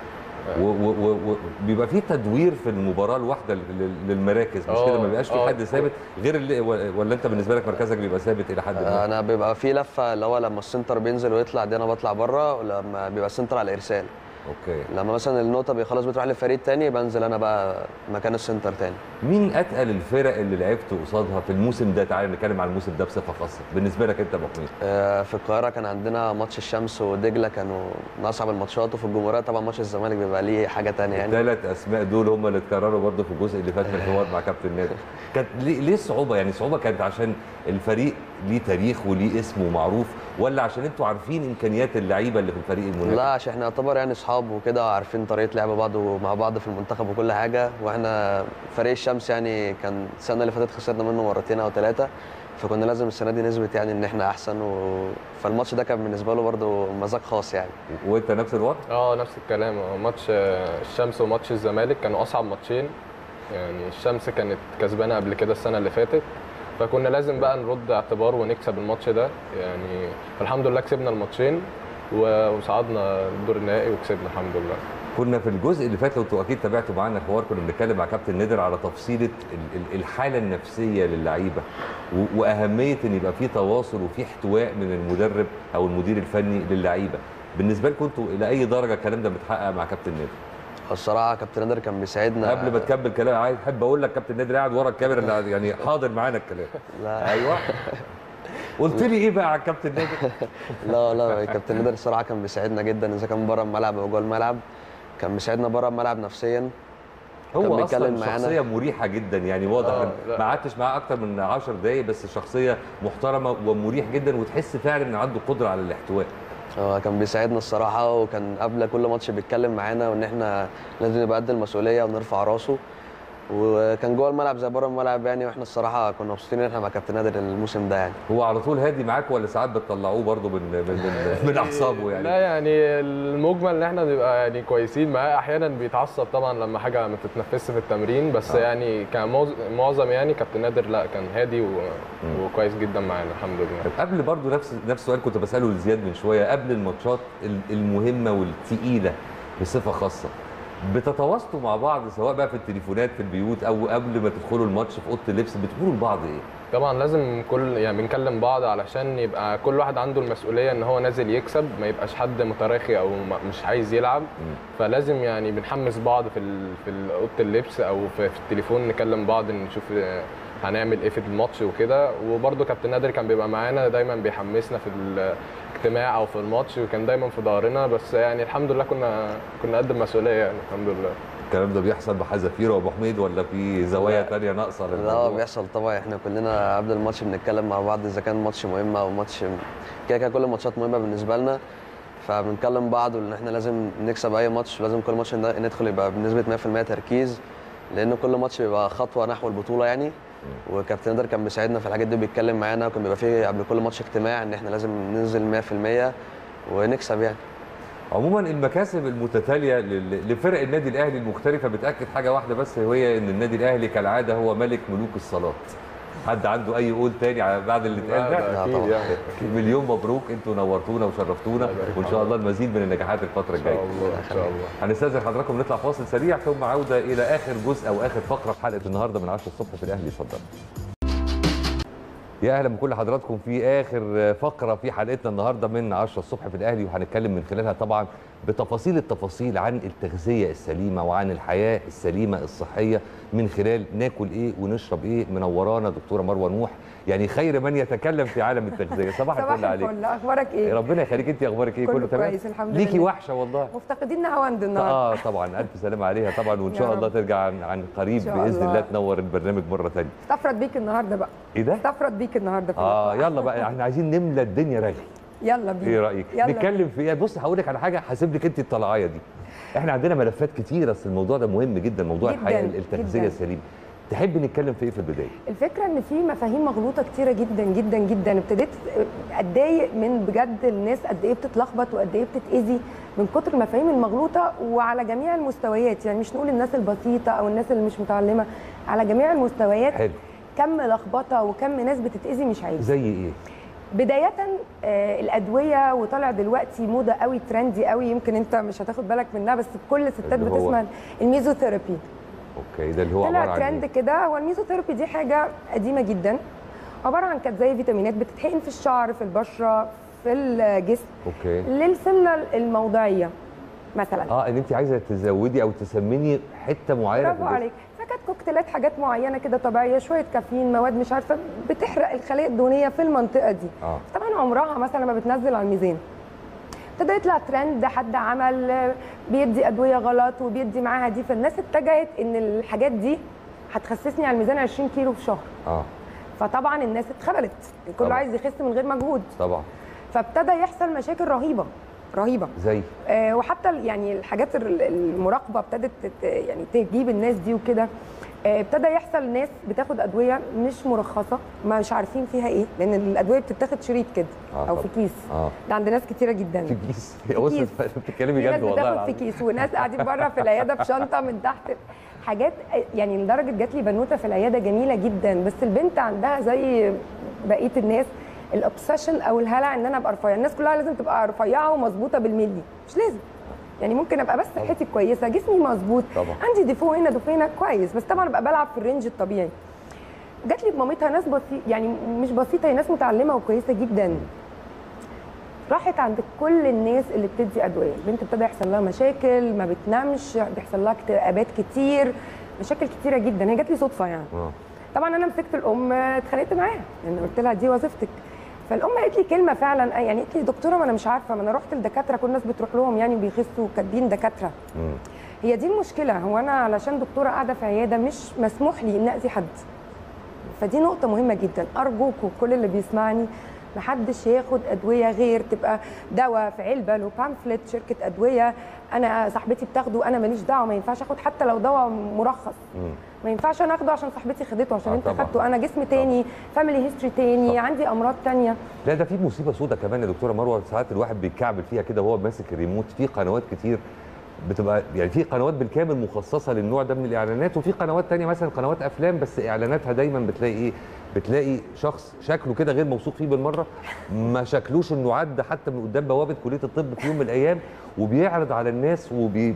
وبيبقى في تدوير في المباراه الواحده لل- للمراكز مش اه، كده ما بيبقاش في اه. حد ثابت غير اللي ولا انت بالنسبه لك مركزك بيبقى ثابت الى حد ما انا بيبقى في لفه اللي هو لما السنتر بينزل ويطلع دي انا بطلع بره ولما بيبقى السنتر على الارسال اوكي لما مثلا النقطه بيخلص بتروح لفريق تاني بنزل انا بقى مكان السنتر تاني مين اتقل الفرق اللي لعبت قصادها في الموسم ده تعالى نتكلم عن الموسم ده بصفه خاصه بالنسبه لك انت يا ابو حميد آه، في القاهره كان عندنا ماتش الشمس ودجله كانوا من اصعب الماتشات وفي الجمهوريه طبعا ماتش الزمالك بيبقى ليه حاجه تانية يعني الثلاث اسماء دول هم اللي اتكرروا برضه في الجزء اللي فات من الحوار مع كابتن نادر كانت ليه ليه الصعوبه يعني الصعوبه كانت عشان الفريق ليه تاريخ وليه اسم ومعروف ولا عشان انتوا عارفين امكانيات اللعيبه اللي في الفريق المنافس لا عشان احنا يعتبر يعني اصحاب وكده وعارفين طريقه لعب بعض ومع بعض في المنتخب وكل حاجه واحنا فريق الشمس يعني كان السنه اللي فاتت خسرنا منه مرتين او ثلاثه فكنا لازم السنه دي نثبت يعني ان احنا احسن و... فالماتش ده كان بالنسبه له برده مزاج خاص يعني وانت نفس الوضع اه نفس الكلام آه، ماتش آه، الشمس وماتش الزمالك كانوا اصعب ماتشين يعني الشمس كانت كسبانه قبل كده السنه اللي فاتت فكنا لازم بقى نرد اعتبار ونكسب الماتش ده يعني الحمد لله كسبنا الماتشين و- وصعدنا الدور النهائي وكسبنا الحمد لله كنا في الجزء اللي فات لو انتوا اكيد تابعتوا معانا الحوار كنا بنتكلم مع كابتن نادر على تفصيله ال- ال- الحاله النفسيه للعيبه و- واهميه ان يبقى في تواصل وفي احتواء من المدرب او المدير الفني للعيبه بالنسبه لكم انتوا الى اي درجه الكلام ده متحقق مع كابتن نادر الصراحه كابتن نادر كان بيساعدنا قبل ما تكمل كلام عايز احب اقول لك كابتن نادر قاعد ورا الكاميرا اللي قاعد- يعني حاضر معانا الكلام لا ايوه قلت لي ايه بقى على الكابتن نادر لا لا كابتن نادر الصراحه كان بيساعدنا جدا اذا كان بره الملعب او جوه الملعب كان بيساعدنا بره الملعب نفسيا كان هو بيتكلم اصلا معانا. شخصيه مريحه جدا يعني واضح آه، إن لا. ما قعدتش معاه اكتر من 10 دقايق بس شخصيه محترمه ومريح جدا وتحس فعلا ان عنده قدره على الاحتواء هو كان بيساعدنا الصراحه وكان قبل كل ماتش بيتكلم معانا وان احنا لازم نبقى قد المسؤوليه ونرفع راسه وكان جوه الملعب زي بره الملعب يعني واحنا الصراحه كنا مبسوطين ان احنا مع كابتن نادر الموسم ده يعني هو على طول هادي معاك ولا ساعات بتطلعوه برضه من من من, من اعصابه يعني لا يعني المجمل ان احنا بنبقى يعني كويسين معاه احيانا بيتعصب طبعا لما حاجه ما تتنفسش في التمرين بس آه. يعني كمعظم يعني كابتن نادر لا كان هادي و... وكويس جدا معانا الحمد لله طب قبل برضه نفس نفس السؤال كنت بساله لزياد من شويه قبل الماتشات ال- المهمه والتقيله بصفه خاصه بتتواصلوا مع بعض سواء بقى في التليفونات في البيوت او قبل ما تدخلوا الماتش في اوضه اللبس بتقولوا لبعض ايه؟ طبعا لازم كل يعني بنكلم بعض علشان يبقى كل واحد عنده المسؤوليه ان هو نازل يكسب ما يبقاش حد متراخي او ما- مش عايز يلعب فلازم يعني بنحمس بعض في ال... في ال- اوضه اللبس او في, في التليفون نكلم بعض نشوف آه، هنعمل ايه في الماتش وكده وبرده كابتن نادر كان بيبقى معانا دايما بيحمسنا في الاجتماع او في الماتش وكان دايما في ظهرنا بس يعني الحمد لله كنا كنا قد المسؤوليه يعني الحمد لله الكلام ده بيحصل بحذافير وابو حميد ولا في زوايا لا. تانية ناقصه لا هو للموضوع؟ بيحصل طبعا احنا كلنا قبل الماتش بنتكلم مع بعض اذا كان ماتش مهم او ماتش كده كده كل الماتشات مهمه بالنسبه لنا فبنكلم بعض وان احنا لازم نكسب اي ماتش لازم كل ماتش ن- ندخل يبقى بنسبه 100% تركيز لان كل ماتش بيبقى خطوه نحو البطوله يعني وكابتن نادر كان بيساعدنا في الحاجات دي بيتكلم معانا وكان بيبقى فيه قبل كل ماتش اجتماع ان احنا لازم ننزل 100% ونكسب يعني عموما المكاسب المتتاليه لل- لفرق النادي الاهلي المختلفه بتاكد حاجه واحده بس وهي ان النادي الاهلي كالعاده هو ملك ملوك الصالات حد عنده اي قول تاني على بعد اللي اتقال لا، ده ده لا اكيد طبعا. يعني مليون مبروك انتوا نورتونا وشرفتونا الله يبارك وان شاء الله المزيد من النجاحات الفتره ان شاء الجايه الله ان شاء الله هنستاذن حضراتكم نطلع فاصل سريع ثم عوده الى اخر جزء او اخر فقره في حلقه النهارده من 10 الصبح في الاهلي اتفضل يا اهلا بكل حضراتكم في اخر فقره في حلقتنا النهارده من 10 الصبح في الاهلي وهنتكلم من خلالها طبعا بتفاصيل التفاصيل عن التغذيه السليمه وعن الحياه السليمه الصحيه من خلال ناكل ايه ونشرب ايه منورانا دكتوره مروه نوح يعني خير من يتكلم في عالم التغذيه صباح صباح الفل عليك الفل اخبارك ايه ربنا يخليك انت اخبارك ايه كله تمام كويس، الحمد ليكي لله. وحشه والله مفتقدين هواند النهارده اه طبعا الف سلامه عليها طبعا وان يا شاء رب. الله ترجع عن, عن قريب إن شاء باذن الله الله. تنور البرنامج مره ثانيه استفرد بيك النهارده بقى ايه ده استفرد بيك النهارده في اه المطبخ. يلا بقى احنا عايزين نملى الدنيا رغي يلا بينا ايه رايك يلا نتكلم في ايه بص هقول لك على حاجه هسيب لك انت الطلعايه دي احنا عندنا ملفات كتير اصل الموضوع ده مهم جدا موضوع جداً، الحياه التغذيه جداً. السليمه تحب نتكلم في ايه في البدايه الفكره ان في مفاهيم مغلوطه كتيره جدا جدا جدا ابتديت اتضايق من بجد الناس قد ايه بتتلخبط وقد ايه بتتاذي من كتر المفاهيم المغلوطه وعلى جميع المستويات يعني مش نقول الناس البسيطه او الناس اللي مش متعلمه على جميع المستويات حلو كم لخبطه وكم ناس بتتاذي مش عايز زي ايه بداية آه، الأدوية وطالع دلوقتي موضة قوي ترندي قوي يمكن أنت مش هتاخد بالك منها بس كل الستات اللي هو؟ بتسمع الميزوثيرابي اوكي ده اللي هو طلع عباره عن ترند ايه كده هو الميزوثيرابي دي حاجة قديمة جدا عبارة عن كانت زي فيتامينات بتتحقن في الشعر في البشرة في الجسم اوكي للسمنة الموضعية مثلا اه ان انت عايزه تزودي او تسمني حته معينه في برافو الجسم. عليك فكانت كوكتيلات حاجات معينه كده طبيعيه شويه كافيين مواد مش عارفه بتحرق الخلايا الدهنيه في المنطقه دي اه طبعا عمرها مثلا ما بتنزل على الميزان ابتدى يطلع ترند حد عمل آه، بيدي ادويه غلط وبيدي معاها دي فالناس اتجهت ان الحاجات دي هتخسسني على الميزان 20 كيلو في شهر اه فطبعا الناس اتخبلت كله طبعا. عايز يخس من غير مجهود طبعا فابتدى يحصل مشاكل رهيبه رهيبه زي آه، وحتى ال- يعني الحاجات ال- المراقبه ابتدت تت- يعني تجيب الناس دي وكده آه، ابتدى يحصل ناس بتاخد ادويه مش مرخصه مش عارفين فيها ايه لان الادويه بتتاخد شريط كده آه او في طبعا. كيس اه ده عند ناس كتيره جدا في كيس هي وصلت كيس. بتتكلمي في ناس جد والله بتاخد في العظيم. كيس وناس قاعدين بره في العياده بشنطه من تحت حاجات يعني لدرجه جات لي بنوته في العياده جميله جدا بس البنت عندها زي بقيه الناس الاوبسيشن او الهلع ان انا ابقى رفيعه الناس كلها لازم تبقى رفيعه ومظبوطه بالملي مش لازم يعني ممكن ابقى بس صحتي كويسه جسمي مظبوط طبعا. عندي ديفو هنا ديفو هنا كويس بس طبعا ابقى بلعب في الرينج الطبيعي جات لي بمامتها ناس بسيط يعني مش بسيطه هي ناس متعلمه وكويسه جدا راحت عند كل الناس اللي بتدي ادويه البنت ابتدى يحصل لها مشاكل ما بتنامش بيحصل لها اكتئابات كتير مشاكل كتيره جدا هي جات لي صدفه يعني اه طبعا انا مسكت الام اتخانقت معاها لان قلت لها دي وظيفتك فالام قالت لي كلمه فعلا يعني قالت لي دكتوره ما انا مش عارفه ما انا رحت لدكاتره كل الناس بتروح لهم يعني وبيخسوا كاتبين دكاتره مم. هي دي المشكله هو انا علشان دكتوره قاعده في عياده مش مسموح لي ان اذي حد فدي نقطه مهمه جدا ارجوكم كل اللي بيسمعني محدش ياخد ادويه غير تبقى دواء في علبه له بامفلت شركه ادويه انا صاحبتي بتاخده انا ماليش دعوه ما ينفعش اخد حتى لو دواء مرخص مم. ما ينفعش انا اخده عشان صاحبتي خدته عشان آه انت طبعاً. خدته انا جسم تاني فاميلي هيستوري تاني صح. عندي امراض تانيه لا ده في مصيبه سودة كمان يا دكتوره مروه ساعات الواحد بيتكعبل فيها كده وهو ماسك الريموت في قنوات كتير بتبقى يعني في قنوات بالكامل مخصصه للنوع ده من الاعلانات وفي قنوات تانية مثلا قنوات افلام بس اعلاناتها دايما بتلاقي ايه بتلاقي شخص شكله كده غير موثوق فيه بالمره ما شكلوش انه عدى حتى من قدام بوابه كليه الطب في يوم من الايام وبيعرض على الناس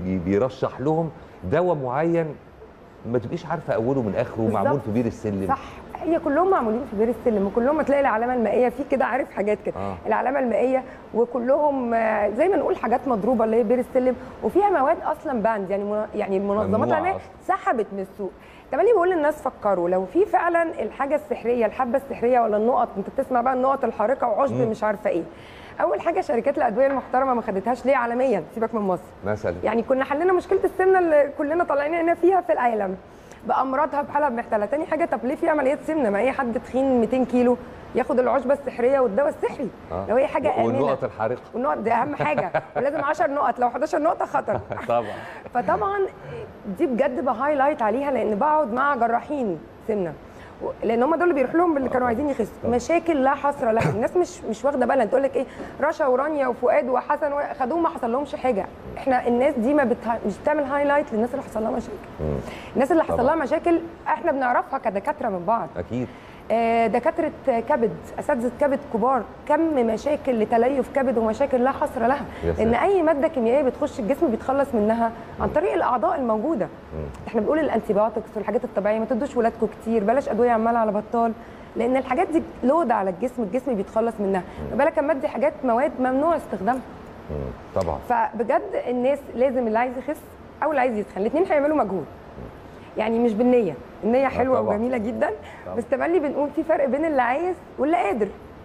وبيرشح لهم دواء معين ما تبقيش عارفه اوله من اخره بالظبط. معمول في بير السلم صح هي كلهم معمولين في بير السلم وكلهم هتلاقي العلامه المائيه في كده عارف حاجات كده آه. العلامه المائيه وكلهم آه، زي ما نقول حاجات مضروبه اللي هي بير السلم وفيها مواد اصلا باند يعني من- يعني المنظمات ممنوعة العالميه أصلاً. سحبت من السوق تملي بقول للناس فكروا لو في فعلا الحاجه السحريه الحبه السحريه ولا النقط انت بتسمع بقى النقط الحارقه وعشب مم. مش عارفه ايه اول حاجه شركات الادويه المحترمه ما خدتهاش ليه عالميا سيبك من مصر مثلا يعني كنا حلينا مشكله السمنه اللي كلنا طالعين هنا فيها في العالم بامراضها بحالها بمحتلها تاني حاجه طب ليه في عمليات سمنه ما اي حد تخين 200 كيلو ياخد العشبه السحريه والدواء السحري آه. لو هي حاجه امنه والنقط الحارقه والنقط دي اهم حاجه ولازم 10 نقط لو 11 نقطه خطر طبعا فطبعا دي بجد بهايلايت عليها لان بقعد مع جراحين سمنه و- لان هم دول اللي بيروحوا لهم اللي كانوا عايزين يخسوا مشاكل لا حصر لها الناس مش مش واخده بالها تقول لك ايه رشا ورانيا وفؤاد وحسن و- خدوهم ما حصل لهمش حاجه احنا الناس دي ما بتها... مش بتعمل هايلايت للناس اللي حصل لها مشاكل الناس اللي حصل طبعاً. لها مشاكل احنا بنعرفها كدكاتره من بعض اكيد آه، دكاتره كبد اساتذه كبد كبار كم مشاكل لتليف كبد ومشاكل لا حصر لها يا لان ساتر. اي ماده كيميائيه بتخش الجسم بيتخلص منها عن طريق الاعضاء الموجوده احنا بنقول الانتيبيوتكس والحاجات الطبيعيه ما تدوش ولادكم كتير بلاش ادويه عماله على بطال لان الحاجات دي لود على الجسم الجسم بيتخلص منها ما بالك اما ادي حاجات مواد ممنوع استخدامها مم. طبعا فبجد الناس لازم اللي عايز يخس او اللي عايز يتخن الاثنين هيعملوا مجهود يعني مش بالنيه النيه حلوه طبعاً. وجميله جدا طبعاً. بس تملي بنقول في فرق بين اللي عايز واللي قادر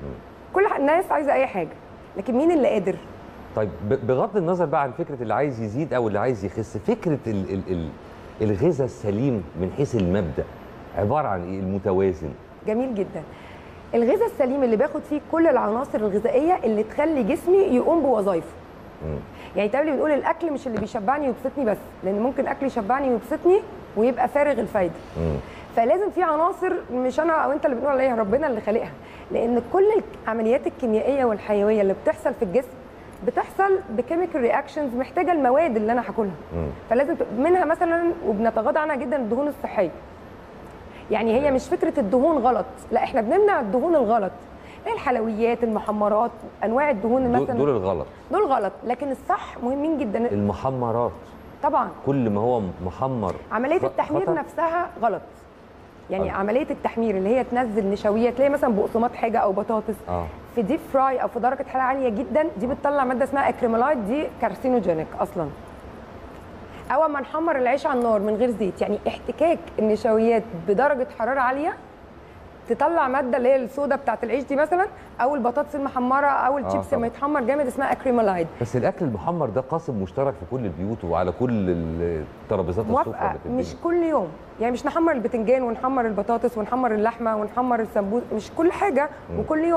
كل ح- الناس عايزه اي حاجه لكن مين اللي قادر طيب ب- بغض النظر بقى عن فكره اللي عايز يزيد او اللي عايز يخس فكره ال ال ال الغذاء السليم من حيث المبدا عباره عن ايه المتوازن جميل جدا الغذاء السليم اللي باخد فيه كل العناصر الغذائيه اللي تخلي جسمي يقوم بوظائفه مم. يعني تقريبا بنقول الاكل مش اللي بيشبعني ويبسطني بس لان ممكن اكل يشبعني ويبسطني ويبقى فارغ الفايده مم. فلازم في عناصر مش انا او انت اللي بنقول عليها ربنا اللي خالقها لان كل العمليات الكيميائيه والحيويه اللي بتحصل في الجسم بتحصل بكيميكال رياكشنز محتاجه المواد اللي انا هاكلها مم. فلازم تبقى- منها مثلا وبنتغاضى عنها جدا الدهون الصحيه يعني هي مش فكره الدهون غلط لا احنا بنمنع الدهون الغلط هي الحلويات المحمرات انواع الدهون دول, مثلا دول الغلط دول غلط لكن الصح مهمين جدا المحمرات طبعا كل ما هو محمر عمليه خ- التحمير خطر. نفسها غلط يعني غلط. عمليه التحمير اللي هي تنزل نشويات تلاقي مثلا بقسماط حاجه او بطاطس اه في ديب فراي او في درجه حراره عاليه جدا دي بتطلع ماده اسمها اكريمالايد دي كارسينوجينيك اصلا او اما نحمر العيش على النار من غير زيت يعني احتكاك النشويات بدرجه حراره عاليه تطلع ماده اللي هي الصودا بتاعت العيش دي مثلا او البطاطس المحمره او الشيبس طبعا. لما يتحمر جامد اسمها اكريمالايد بس الاكل المحمر ده قاسم مشترك في كل البيوت وعلى كل ال- ترابيزات السفره موافقه اللي في البيت. مش كل يوم يعني مش نحمر البتنجان ونحمر البطاطس ونحمر اللحمه ونحمر السمبوس مش كل حاجه وكل يوم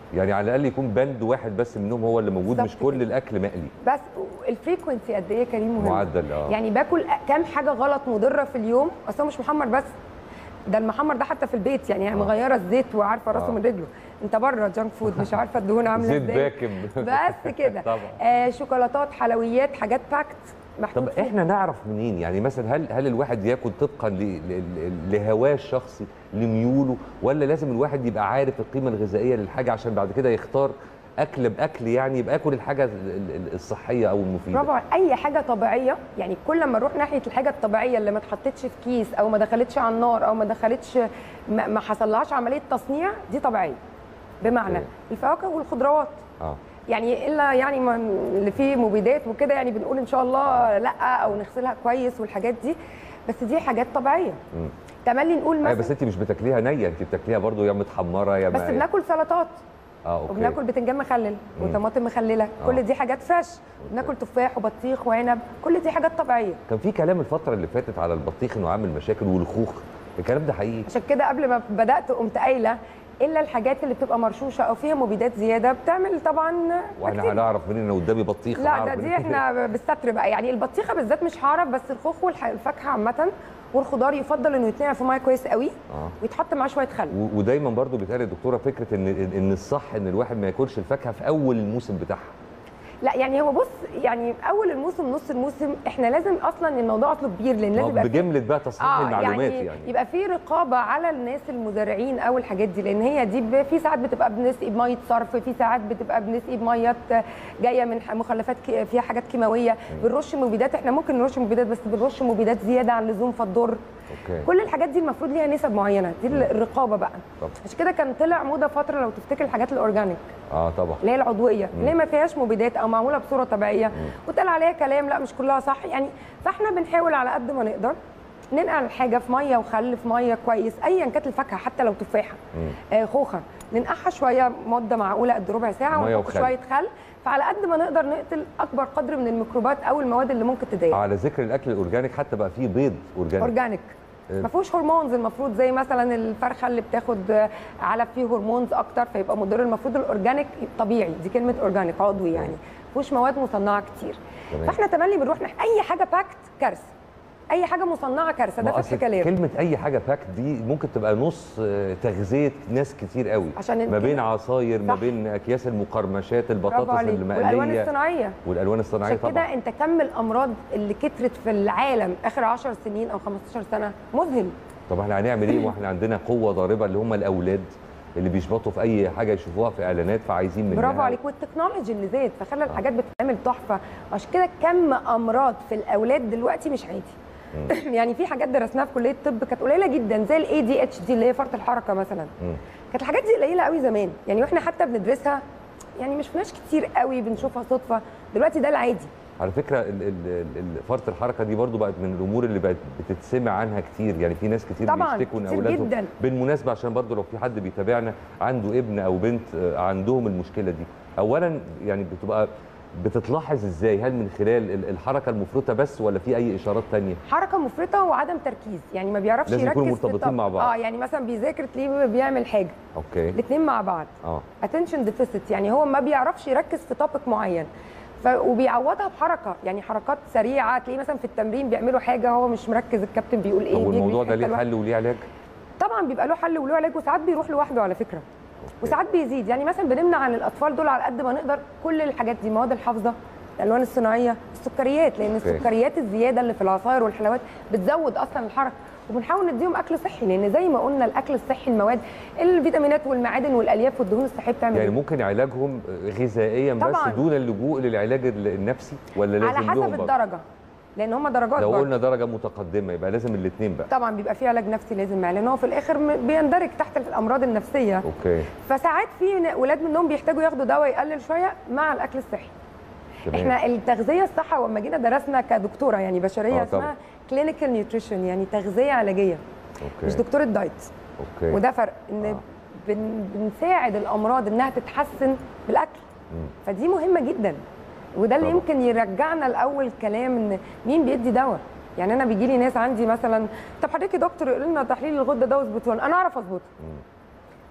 يعني على الاقل يكون بند واحد بس منهم هو اللي موجود مش بالظبط كل كده. الاكل مقلي بس الفريكونسي قد ايه يا كريم مهم معدل اه يعني باكل كام حاجه غلط مضره في اليوم اصل هو مش محمر بس ده المحمر ده حتى في البيت يعني آه. مغيره الزيت وعارفه راسه آه. من رجله انت بره جانك فود مش عارفه الدهون عامله زيت ازاي باكم بس كده طبعا آه شوكولاتات حلويات حاجات باكت محطوط طب فيها. احنا نعرف منين يعني مثلا هل هل الواحد ياكل طبقا ل- ل- ل- لهواه الشخصي لميوله ولا لازم الواحد يبقى عارف القيمه الغذائيه للحاجه عشان بعد كده يختار اكل باكل يعني يبقى ياكل الحاجه ال- ال- الصحيه او المفيده برافو عليك. اي حاجه طبيعيه يعني كل ما نروح ناحيه الحاجه الطبيعيه اللي ما اتحطتش في كيس او ما دخلتش على النار او ما دخلتش ما, ما حصلهاش عمليه تصنيع دي طبيعيه بمعنى أوكي. الفواكه والخضروات اه يعني الا يعني ما اللي فيه مبيدات وكده يعني بنقول ان شاء الله لا او نغسلها كويس والحاجات دي بس دي حاجات طبيعيه مم. تملي نقول أيوة بس مثلا انت مش بتاكليها نيه انت بتاكليها برضو يا متحمره يا بس ما- بناكل سلطات اه اوكي وبناكل بتنجان مخلل مم. وطماطم مخلله آه. كل دي حاجات فريش بناكل تفاح وبطيخ وعنب كل دي حاجات طبيعيه كان في كلام الفتره اللي فاتت على البطيخ انه عامل مشاكل والخوخ الكلام ده حقيقي عشان كده قبل ما بدات قمت قايله الا الحاجات اللي بتبقى مرشوشه او فيها مبيدات زياده بتعمل طبعا واحنا بكتيريا. هنعرف منين ان قدامي بطيخ لا هعرف ده دي منين؟ احنا بالستر بقى يعني البطيخه بالذات مش هعرف بس الخوخ والفاكهه عامه والخضار يفضل انه يتنقع في ميه كويس قوي اه ويتحط معاه شويه خل و- ودايما برضو بيتقال يا دكتوره فكره ان ان الصح ان الواحد ما ياكلش الفاكهه في اول الموسم بتاعها لا يعني هو بص يعني اول الموسم نص الموسم احنا لازم اصلا الموضوع اصله كبير لان لازم يبقى فيه- بجمله بقى تصحيح المعلومات يعني, يعني. يبقى في رقابه على الناس المزارعين او الحاجات دي لان هي دي ب- في ساعات بتبقى بنسقي بميه صرف في ساعات بتبقى بنسقي بميه جايه من ح- مخلفات ك- فيها حاجات كيماويه بنرش مبيدات احنا ممكن نرش مبيدات بس بنرش مبيدات زياده عن اللزوم فتضر اوكي كل الحاجات دي المفروض ليها نسب معينه دي الرقابه بقى طبعا. عشان كده كان طلع موضه فتره لو تفتكر الحاجات الاورجانيك اه طبعا اللي هي العضويه اللي هي ما فيهاش مبيدات او معموله بصوره طبيعيه واتقال عليها كلام لا مش كلها صح يعني فاحنا بنحاول على قد ما نقدر ننقع الحاجه في ميه وخل في ميه كويس ايا كانت الفاكهه حتى لو تفاحه آه خوخه ننقعها شويه مده معقوله قد ربع ساعه مية ونحط وخل. شويه خل فعلى قد ما نقدر نقتل اكبر قدر من الميكروبات او المواد اللي ممكن تضايق على ذكر الاكل الاورجانيك حتى بقى فيه بيض اورجانيك اورجانيك إيه. ما فيهوش هرمونز المفروض زي مثلا الفرخه اللي بتاخد علف فيه هرمونز اكتر فيبقى مضر المفروض الاورجانيك طبيعي دي كلمه اورجانيك عضوي يعني ما فيهوش مواد مصنعه كتير تمام. فاحنا تملي بنروح نح... اي حاجه باكت كارثه اي حاجه مصنعه كارثه ده ما فتح أصل كلام كلمه اي حاجه باك دي ممكن تبقى نص آه، تغذيه ناس كتير قوي عشان ما بين كده- عصاير ما صح. بين اكياس المقرمشات برافو البطاطس عليك والالوان المقليه الصناعيه والالوان الصناعيه عشان طبعا كده انت كم الامراض اللي كترت في العالم اخر 10 سنين او 15 سنه مذهل طب احنا هنعمل ايه واحنا عندنا قوه ضاربه اللي هم الاولاد اللي بيشبطوا في اي حاجه يشوفوها في اعلانات فعايزين منها برافو عليك والتكنولوجي اللي زاد فخلى الحاجات بتتعمل تحفه عشان كده كم امراض في الاولاد دلوقتي مش عادي يعني في حاجات درسناها في كليه الطب كانت قليله جدا زي الاي دي اتش دي اللي هي فرط الحركه مثلا مم. كانت الحاجات دي قليله قوي زمان يعني واحنا حتى بندرسها يعني مش فيناش كتير قوي بنشوفها صدفه دلوقتي ده العادي على فكره ال- ال- ال- فرط الحركه دي برضو بقت من الامور اللي بقت بتتسمع عنها كتير يعني في ناس كتير طبعاً، بيشتكوا ان كتير اولادهم جداً. بالمناسبه عشان برضو لو في حد بيتابعنا عنده ابن او بنت آه، عندهم المشكله دي اولا يعني بتبقى بتتلاحظ ازاي هل من خلال ال- الحركه المفرطه بس ولا في اي اشارات تانية حركه مفرطه وعدم تركيز يعني ما بيعرفش لازم يركز يكونوا في مرتبطين الطب. مع بعض. اه يعني مثلا بيذاكر تلاقيه بيعمل حاجه اوكي الاثنين مع بعض اه attention deficit يعني هو ما بيعرفش يركز في توبيك معين ف... وبيعوضها بحركه يعني حركات سريعه تلاقيه مثلا في التمرين بيعملوا حاجه هو مش مركز الكابتن بيقول ايه طب بيجري والموضوع في ده حتة ليه لوحده. حل وليه علاج طبعا بيبقى له حل وله علاج وساعات بيروح لوحده على فكره وساعات بيزيد يعني مثلا بنمنع عن الاطفال دول على قد ما نقدر كل الحاجات دي مواد الحافظه الالوان الصناعيه السكريات لان أوكي. السكريات الزياده اللي في العصاير والحلويات بتزود اصلا الحركه وبنحاول نديهم اكل صحي لان زي ما قلنا الاكل الصحي المواد الفيتامينات والمعادن والالياف والدهون الصحيه بتعمل يعني إيه؟ ممكن علاجهم غذائيا بس طبعاً. دون اللجوء للعلاج ال- النفسي ولا لازم على لهم حسب برضه؟ الدرجه لان هم درجات لو برضه. قلنا درجه متقدمه يبقى لازم الاثنين بقى طبعا بيبقى في علاج نفسي لازم معاه لان هو في الاخر م- بيندرج تحت الامراض النفسيه اوكي فساعات في ن- ولاد منهم بيحتاجوا ياخدوا دواء يقلل شويه مع الاكل الصحي تمام. احنا التغذيه الصح لما جينا درسنا كدكتوره يعني بشريه آه، طبعاً. اسمها كلينيكال نيوتريشن يعني تغذيه علاجيه اوكي مش دكتوره دايت اوكي وده فرق ان آه. بن بنساعد الامراض انها تتحسن بالاكل مم. فدي مهمه جدا وده اللي طبعاً. يمكن يرجعنا لاول كلام ان مين بيدي دواء يعني انا بيجي لي ناس عندي مثلا طب حضرتك يا دكتور يقول لنا تحليل الغده ده واظبطه لنا. انا اعرف اظبطه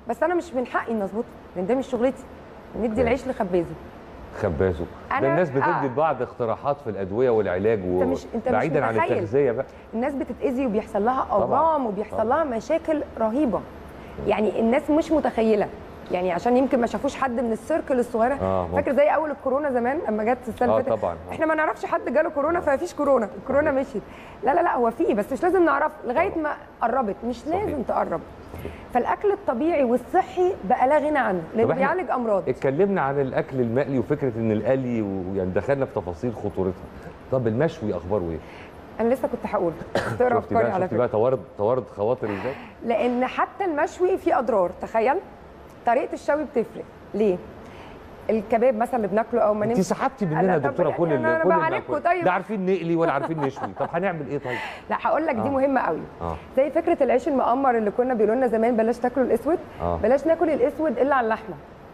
بس انا مش من حقي ان اظبطه لان ده مش شغلتي ندي أوكي. العيش لخبازه خبازه أنا- ده الناس بتدي آه. لبعض اقتراحات في الادويه والعلاج و... أنت مش- أنت مش بعيدا عن متخيل. التغذيه بقى الناس بتتاذي وبيحصل لها طبعاً. اورام وبيحصل طبعاً. لها مشاكل رهيبه يعني الناس مش متخيله يعني عشان يمكن ما شافوش حد من السيركل الصغيره آه، ممكن. فاكر زي اول الكورونا زمان لما جت السنه اه اللي فاتت طبعا احنا ما نعرفش حد جاله كورونا فمفيش كورونا الكورونا مشيت لا لا لا هو فيه بس مش لازم نعرف لغايه ما قربت مش صحيح. لازم تقرب فالاكل الطبيعي والصحي بقى لا غنى عنه لانه طب إحنا- بيعالج امراض اتكلمنا عن الاكل المقلي وفكره ان القلي ويعني دخلنا في تفاصيل خطورتها طب المشوي اخباره ايه؟ انا لسه كنت هقول تقرا شفتي افكاري بقى على شفتي فكره بقى توارد توارد خواطر ازاي؟ لان حتى المشوي فيه اضرار تخيل طريقه الشوي بتفرق ليه الكباب مثلا اللي بناكله او ما انت نمشي سحبتي مننا أنا يا طب دكتوره كل يعني أنا ال- كل بعالجكوا المأكولات. طيب. لا عارفين نقلي ولا عارفين نشوي طب هنعمل ايه طيب؟ لا هقول لك دي آه. مهمه قوي اه زي فكره العيش المقمر اللي كنا بيقولوا لنا زمان بلاش تاكلوا الاسود اه بلاش ناكل الاسود الا على اللحمه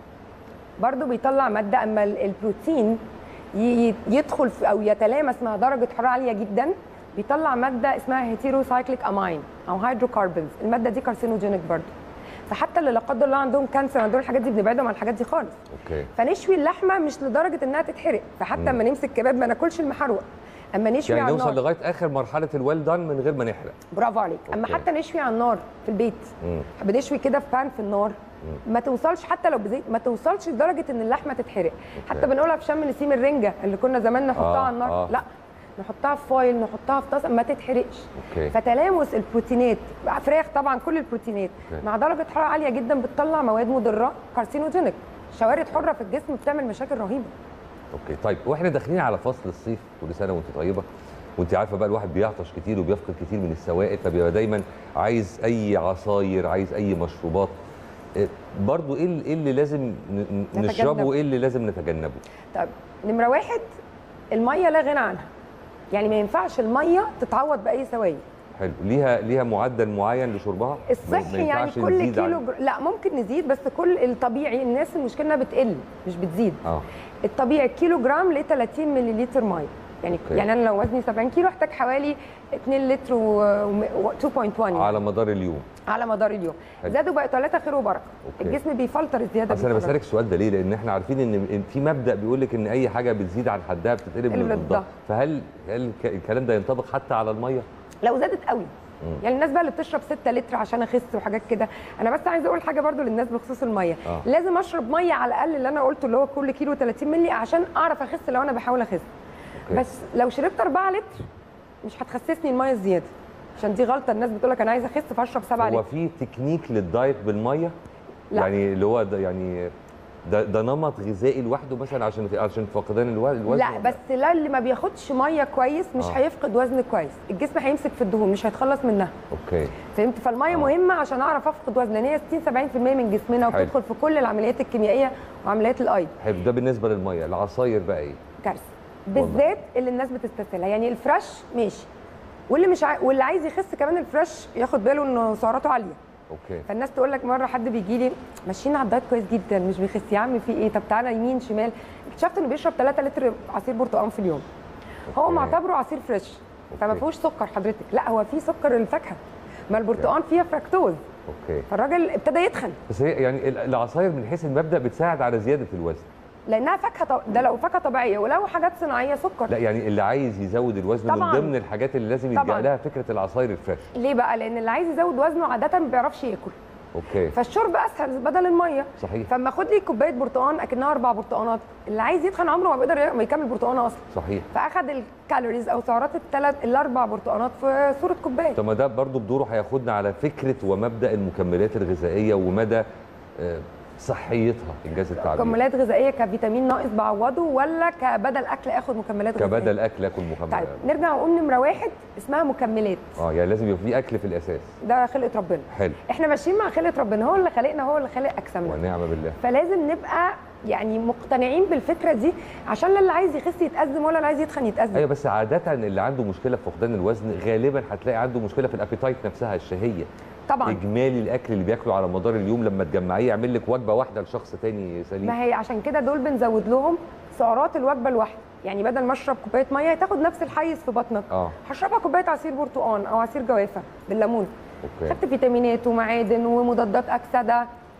برضو بيطلع ماده اما ال- البروتين ي- ي- يدخل في او يتلامس مع درجه حراره عاليه جدا بيطلع ماده اسمها هيتيروسايكليك امين او هيدروكربونز الماده دي كارسينوجينيك برضو فحتى اللي لا قدر الله عندهم كانسر عندهم الحاجات دي بنبعدهم عن الحاجات دي خالص اوكي فنشوي اللحمه مش لدرجه انها تتحرق فحتى مم. اما نمسك كباب ما ناكلش المحروق اما نشوي يعني على نوصل النار لغايه اخر مرحله الويل دان من غير ما نحرق برافو عليك اما أوكي. حتى نشوي على النار في البيت مم. بنشوي كده في بان في النار ما توصلش حتى لو بزيت ما توصلش لدرجه ان اللحمه تتحرق حتى بنقولها في شم نسيم الرنجه اللي كنا زمان نحطها آه، على النار آه. لا نحطها في فايل نحطها في طاسه ما تتحرقش اوكي فتلامس البروتينات فراخ طبعا كل البروتينات أوكي. مع درجه حراره عاليه جدا بتطلع مواد مضره كارسينوجينيك شوارد حره في الجسم بتعمل مشاكل رهيبه اوكي طيب واحنا داخلين على فصل الصيف كل سنه وانت طيبه وانت عارفه بقى الواحد بيعطش كتير وبيفقد كتير من السوائل فبيبقى دايما عايز اي عصاير عايز اي مشروبات إيه، برضو ايه اللي, إيه اللي لازم ن- ن- نتجنب. نشربه وايه اللي لازم نتجنبه طيب نمره واحد الميه لا غنى عنها يعني ما ينفعش الميه تتعوض باي سوائل حلو ليها ليها معدل معين لشربها ما- ما الصحي يعني ينفعش كل نزيد عن- كيلو جر... لا ممكن نزيد بس كل الطبيعي الناس المشكله انها بتقل مش بتزيد اه الطبيعي كيلو جرام ل 30 مللتر ميه يعني أوكي. يعني انا لو وزني 70 كيلو احتاج حوالي 2 لتر و و- 2.1 يعني على مدار اليوم على مدار اليوم حلو. زادوا بقى 3 خير وبركه أوكي. الجسم بيفلتر الزياده اصل انا بيفرغ. بسالك السؤال ده ليه؟ لان احنا عارفين ان إن في مبدا بيقول لك ان اي حاجه بتزيد عن حدها بتتقلب تقلب لضدها لضدها. فهل هل الك- الكلام ده ينطبق حتى على الميه؟ لو زادت قوي مم. يعني الناس بقى اللي بتشرب 6 لتر عشان اخس وحاجات كده انا بس عايزه اقول حاجه برضو للناس بخصوص الميه آه. لازم اشرب ميه على الاقل اللي انا قلته اللي هو كل كيلو 30 مللي عشان اعرف اخس لو انا بحاول اخس أوكي. بس لو شربت 4 لتر مش هتخسسني الميه الزياده عشان دي غلطه الناس بتقول لك انا عايزه اخس فاشرب 7 هو لتر في تكنيك للدايت بالميه؟ لا. يعني اللي هو ده يعني ده, ده نمط غذائي لوحده مثلا عشان عشان فقدان الو- الوزن لا بس لا اللي ما بياخدش ميه كويس مش آه. هيفقد وزن كويس الجسم هيمسك في الدهون مش هيتخلص منها اوكي فهمت فالميه آه. مهمه عشان اعرف افقد وزن لان هي 60 70% من جسمنا حلو. وبتدخل في كل العمليات الكيميائيه وعمليات الايض حلو ده بالنسبه للميه العصاير بقى ايه؟ كارثه والله. بالذات اللي الناس بتستسهلها يعني الفريش ماشي واللي مش عاي... واللي عايز يخس كمان الفريش ياخد باله انه سعراته عاليه اوكي فالناس تقول لك مره حد بيجي لي ماشيين على الدايت كويس جدا مش بيخس يا عم في ايه طب تعالى يمين شمال اكتشفت انه بيشرب 3 لتر عصير برتقال في اليوم هو أوكي. معتبره عصير فريش فما أوكي. فيهوش سكر حضرتك لا هو فيه سكر الفاكهه ما البرتقال فيها فركتوز اوكي فالراجل ابتدى يتخن بس هي يعني ال- العصاير من حيث المبدا بتساعد على زياده الوزن لانها فاكهه طب... ده لو فاكهه طبيعيه ولو حاجات صناعيه سكر لا يعني اللي عايز يزود الوزن من طبعاً. ضمن الحاجات اللي لازم يلجا طبعاً. لها فكره العصاير الفريش ليه بقى لان اللي عايز يزود وزنه عاده ما بيعرفش ياكل اوكي فالشرب اسهل بدل الميه صحيح فاما اخد لي كوبايه برتقال اكنها اربع برتقانات اللي عايز يتخن عمره ما بيقدر ما يكمل برتقانه اصلا صحيح فاخد الكالوريز او سعرات الثلاث الاربع برتقانات في صوره كوبايه طب ما ده برضه بدوره هياخدنا على فكره ومبدا المكملات الغذائيه ومدى آه، صحيتها انجاز التعبير مكملات غذائيه كفيتامين ناقص بعوضه ولا كبدل اكل اخد مكملات غذائيه كبدل اكل اكل مكملات طيب نرجع نقول نمره واحد اسمها مكملات اه يعني لازم يبقى في اكل في الاساس ده خلقه ربنا حلو احنا ماشيين مع خلقه ربنا هو اللي خلقنا هو اللي خلق اجسامنا ونعم بالله فلازم نبقى يعني مقتنعين بالفكره دي عشان لا اللي عايز يخس يتأزم ولا اللي عايز يتخن يتأزم ايوه بس عاده اللي عنده مشكله في فقدان الوزن غالبا هتلاقي عنده مشكله في الابيتايت نفسها الشهيه طبعا اجمالي الاكل اللي بياكله على مدار اليوم لما تجمعيه يعمل لك وجبه واحده لشخص تاني سليم ما هي عشان كده دول بنزود لهم سعرات الوجبه الواحده يعني بدل ما اشرب كوبايه ميه تاخد نفس الحيز في بطنك اه هشربها كوبايه عصير برتقال او عصير جوافه بالليمون اوكي خدت فيتامينات ومعادن ومضادات اكسده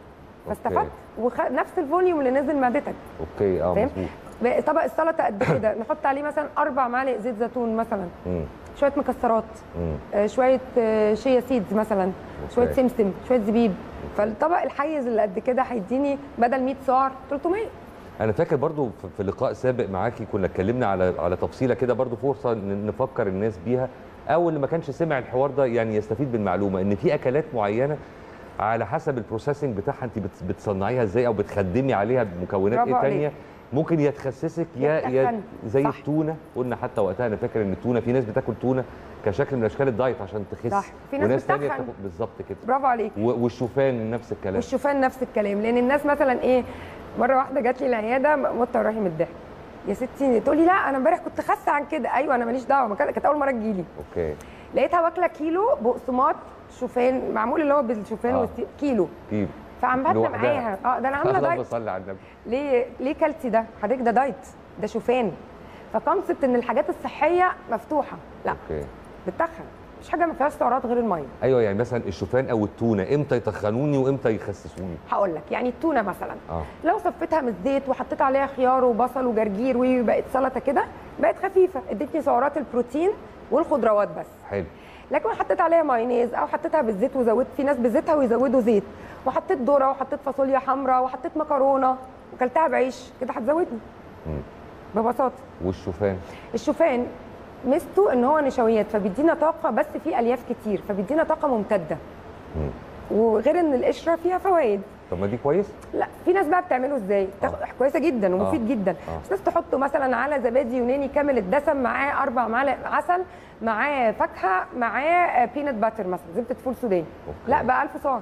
فاستفدت ونفس الفوليوم اللي نزل معدتك اوكي اه فاهم؟ مظبوط بقى طبق السلطه قد كده نحط عليه مثلا اربع معالق زيت زيتون مثلا مم. شويه مكسرات مم. آه، شويه آه، شيا سيدز مثلا شويه أوكي. سمسم شويه زبيب فالطبق الحيز اللي قد كده هيديني بدل 100 سعر 300 انا فاكر برضو في- في لقاء سابق معاكي كنا اتكلمنا على على تفصيله كده برضو فرصه ن- نفكر الناس بيها او اللي ما كانش سمع الحوار ده يعني يستفيد بالمعلومه ان في اكلات معينه على حسب البروسيسنج بتاعها انت بت- بتصنعيها ازاي او بتخدمي عليها بمكونات برافو ايه عليك. تانية ممكن يا تخسسك يا يا يتخن. زي صح. التونه قلنا حتى وقتها انا فاكر ان التونه في ناس بتاكل تونه كشكل من اشكال الدايت عشان تخس صح. في ناس وناس تانية بتتخن. بتاكل بالظبط كده برافو عليك و- والشوفان نفس الكلام والشوفان نفس الكلام لان الناس مثلا ايه مره واحده جات لي العياده مت وراحي من الضحك يا ستي تقول لي لا انا امبارح كنت خاسه عن كده ايوه انا ماليش دعوه ما كانت كانت اول مره تجيلي اوكي لقيتها واكله كيلو بقسماط شوفان معمول اللي هو بالشوفان آه. والسي- كيلو كيف فعملتنا لوحدها. معاها اه ده انا عامله اللهم دايت صل على النبي ليه ليه كلتي ده حضرتك ده دايت ده شوفان فكونسبت ان الحاجات الصحيه مفتوحه لا اوكي بتتخن مش حاجه ما فيهاش سعرات غير الميه ايوه يعني مثلا الشوفان او التونه امتى يتخنوني وامتى يخسسوني هقول لك يعني التونه مثلا اه لو صفيتها من الزيت وحطيت عليها خيار وبصل وجرجير وبقت سلطه كده بقت خفيفه ادتني سعرات البروتين والخضروات بس حلو لكن حطيت عليها مايونيز او حطيتها بالزيت وزودت في ناس بزيتها ويزودوا زيت وحطيت ذره وحطيت فاصوليا حمراء وحطيت مكرونه وكلتها بعيش كده هتزودني مم. ببساطه والشوفان الشوفان ميزته ان هو نشويات فبيدينا طاقه بس فيه الياف كتير فبيدينا طاقه ممتده مم. وغير ان القشره فيها فوائد طب ما دي كويس لا في ناس بقى بتعمله ازاي تاخد كويسه جدا ومفيد آه. جدا آه. بس ناس تحطه مثلا على زبادي يوناني كامل الدسم معاه اربع معالق عسل معاه فاكهه معاه بينات باتر مثلا زبده فول سوداني أوكي. لا بقى 1000 سعر